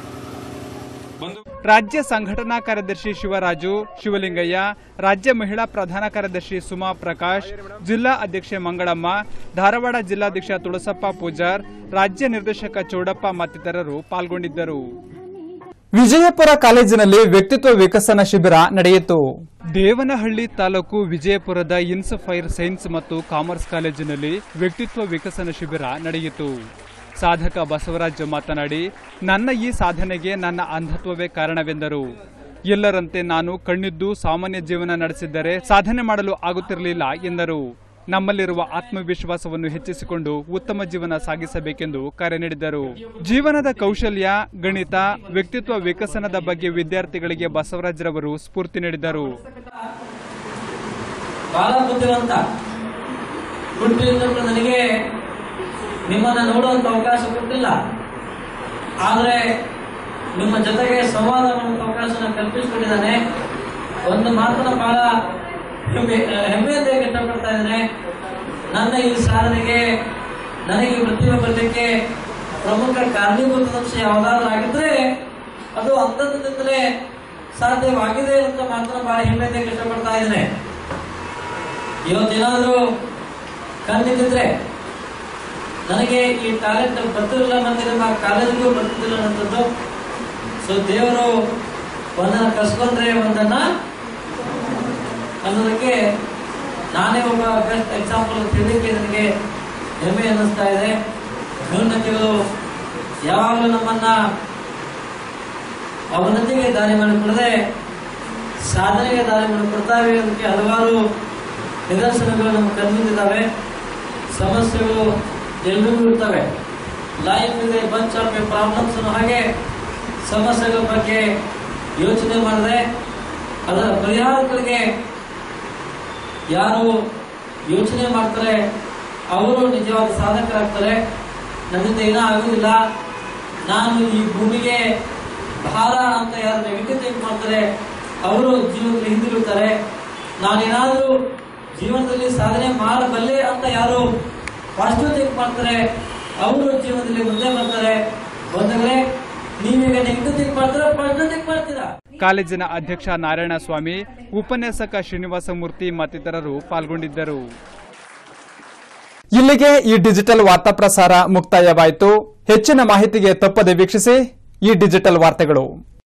Speaker 1: ರಾಜ್ಯ ಸಂಘಟನಾ ಕಾರ್ಯದರ್ಶಿ ಶಿವರಾಜು ಶಿವಲಿಂಗಯ್ಯ ರಾಜ್ಯ ಮಹಿಳಾ ಪ್ರಧಾನ ಕಾರ್ಯದರ್ಶಿ ಸುಮಾ ಪ್ರಕಾಶ್ ಜಿಲ್ಲಾ ಅಧ್ಯಕ್ಷೆ ಮಂಗಳಮ್ಮ ಧಾರವಾಡ ಜಿಲ್ಲಾಧ್ಯಕ್ಷ ತುಳಸಪ್ಪ ಪೂಜಾರ್ ರಾಜ್ಯ ನಿರ್ದೇಶಕ ಚೌಡಪ್ಪ ಮತ್ತಿತರರು ಪಾಲ್ಗೊಂಡಿದ್ದರು ವಿಜಯಪುರ ಕಾಲೇಜಿನಲ್ಲಿ ವ್ಯಕ್ತಿತ್ವ ವಿಕಸನ ಶಿಬಿರ ನಡೆಯಿತು ದೇವನಹಳ್ಳಿ ತಾಲೂಕು ವಿಜಯಪುರದ ಇನ್ಸ್ಫೈರ್ ಸೈನ್ಸ್ ಮತ್ತು ಕಾಮರ್ಸ್ ಕಾಲೇಜಿನಲ್ಲಿ ವ್ಯಕ್ತಿತ್ವ ವಿಕಸನ ಶಿಬಿರ ನಡೆಯಿತು ಸಾಧಕ ಬಸವರಾಜ್ ಮಾತನಾಡಿ ನನ್ನ ಈ ಸಾಧನೆಗೆ ನನ್ನ ಅಂಧತ್ವವೇ ಕಾರಣವೆಂದರು ಎಲ್ಲರಂತೆ ನಾನು ಕಣ್ಣಿದ್ದು ಸಾಮಾನ್ಯ ಜೀವನ ನಡೆಸಿದ್ದರೆ ಸಾಧನೆ ಮಾಡಲು ಆಗುತ್ತಿರಲಿಲ್ಲ ಎಂದರು ನಮ್ಮಲ್ಲಿರುವ ಆತ್ಮವಿಶ್ವಾಸವನ್ನು ಹೆಚ್ಚಿಸಿಕೊಂಡು ಉತ್ತಮ ಜೀವನ ಸಾಗಿಸಬೇಕೆಂದು ಕರೆ ನೀಡಿದರು ಜೀವನದ ಕೌಶಲ್ಯ ಗಣಿತ ವ್ಯಕ್ತಿತ್ವ ವಿಕಸನದ ಬಗ್ಗೆ ವಿದ್ಯಾರ್ಥಿಗಳಿಗೆ ಬಸವರಾಜ್ರವರು ಸ್ಫೂರ್ತಿ ನೀಡಿದರು
Speaker 11: ಬಹಳ ಬುದ್ಧಿವಂತ ಹುಟ್ಟಿನಿಂದ ನನಗೆ ನಿಮ್ಮನ್ನ ನೋಡುವಂತ ಅವಕಾಶ ಕೊಟ್ಟಿಲ್ಲ ಆದ್ರೆ ನಿಮ್ಮ ಜೊತೆಗೆ ಸಂವಾದ ಮಾಡುವಂತ ಅವಕಾಶ ಕಲ್ಪಿಸಿಕೊಂಡಿದ್ದಾನೆ ಒಂದು ಮಾತನ್ನ ಬಹಳ ಹೆಮ್ಮೆ ಹೆಮ್ಮೆಯಿಂದ ವ್ಯಕ್ತಪಡ್ತಾ ಇದ್ದೇನೆ ನನ್ನ ಈ ಸಾಧನೆಗೆ ನನಗೆ ಈ ಪ್ರತಿಭೆ ಬರಲಿಕ್ಕೆ ಪ್ರಮುಖ ಕಾರಣೀಭೂತ ಅಂಶ ಯಾವುದಾದ್ರೂ ಆಗಿದ್ರೆ ಅದು ಅಂತದಿಂದಲೇ ಸಾಧ್ಯವಾಗಿದೆ ಅಂತ ಮಾತನ್ನ ಬಹಳ ಹೆಮ್ಮೆಯಿಂದ ಕಷ್ಟಪಡ್ತಾ ಇದ್ದೇನೆ ಇವತ್ತೇನಾದ್ರೂ ಕಂಡಿದ್ದಿದ್ರೆ ನನಗೆ ಈ ಟ್ಯಾಲೆಂಟ್ ಬರ್ತಿರಲಿಲ್ಲ ಮತ್ತೆ ನಮ್ಮ ಕಾಲೇಜಿಗೂ ಬರ್ತಿದ್ದಿಲ್ಲ ಅನ್ನೋಂಥದ್ದು ಸೊ ದೇವರು ಒಂದನ್ನ ಕಸ್ಕೊಂಡ್ರೆ ಒಂದನ್ನ ಅನ್ನೋದಕ್ಕೆ ನಾನೇ ಒಬ್ಬ ಬೆಸ್ಟ್ ಎಕ್ಸಾಂಪಲ್ ಅಂತ ಹೇಳಲಿಕ್ಕೆ ನನಗೆ ಹೆಮ್ಮೆ ಅನ್ನಿಸ್ತಾ ಇದೆ ನ್ಯೂನತೆಗಳು ಯಾವಾಗಲೂ ನಮ್ಮನ್ನ ಅವನತಿಗೆ ದಾರಿ ಮಾಡಿಕೊಡದೆ ಸಾಧನೆಗೆ ದಾರಿ ಮಾಡಿಕೊಡ್ತಾವೆ ಅದಕ್ಕೆ ಹಲವಾರು ನಿದರ್ಶನಗಳು ನಮ್ಮ ಕಣ್ಮುಂದಿದ್ದಾವೆ ಸಮಸ್ಯೆಗಳು ಎಲ್ರಿಗೂ ಇರ್ತವೆ ಲೈಫ್ ಇದೆ ಬಂಚ್ ಆಫ್ ಪ್ರಾಬ್ಲಮ್ಸ್ ಹಾಗೆ ಸಮಸ್ಯೆಗಳ ಬಗ್ಗೆ ಯೋಚನೆ ಮಾಡದೆ ಅದರ ಪರಿಹಾರಗಳಿಗೆ ಯಾರು ಯೋಚನೆ ಮಾಡ್ತಾರೆ ಅವರು ನಿಜವಾದ ಸಾಧಕರಾಗ್ತಾರೆ ನನ್ನಿಂದ ಏನೂ ಆಗುದಿಲ್ಲ ನಾನು ಈ ಭೂಮಿಗೆ ಭಾರ ಅಂತ ಯಾರು ನೆಗೆಟಿವ್ ಥಿಂಕ್ ಮಾಡ್ತಾರೆ ಅವರು ಜೀವನದಲ್ಲಿ ಹಿಂದಿರುತ್ತಾರೆ ನಾನೇನಾದ್ರೂ ಜೀವನದಲ್ಲಿ ಸಾಧನೆ ಮಾಡಬಲ್ಲೆ ಅಂತ ಯಾರು ಪಾಸಿಟಿವ್ ಥಿಂಕ್ ಮಾಡ್ತಾರೆ ಅವರು ಜೀವನದಲ್ಲಿ ಮುಂದೆ ಬರ್ತಾರೆ ಬಂದಾಗಲೇ ನೀವೀಗ ನೆಗೆಟಿವ್ ಥಿಂಕ್ ಮಾಡ್ತೀರಾ ಪಾಸಿಟಿವ್ ಥಿಂಕ್ ಮಾಡ್ತೀರಾ
Speaker 1: ಕಾಲೇಜಿನ ಅಧ್ಯಕ್ಷ ನಾರಾಯಣ ಸ್ವಾಮಿ ಉಪನ್ಯಾಸಕ ಶ್ರೀನಿವಾಸ ಮೂರ್ತಿ ಮತ್ತಿತರರು ಪಾಲ್ಗೊಂಡಿದ್ದರು ಇಲ್ಲಿಗೆ ಈ ಡಿಜಿಟಲ್ ವಾರ್ತಾ ಪ್ರಸಾರ ಮುಕ್ತಾಯವಾಯಿತು ಹೆಚ್ಚಿನ ಮಾಹಿತಿಗೆ ತಪ್ಪದೆ ವೀಕ್ಷಿಸಿ ಈ ಡಿಜಿಟಲ್ ವಾರ್ತೆಗಳು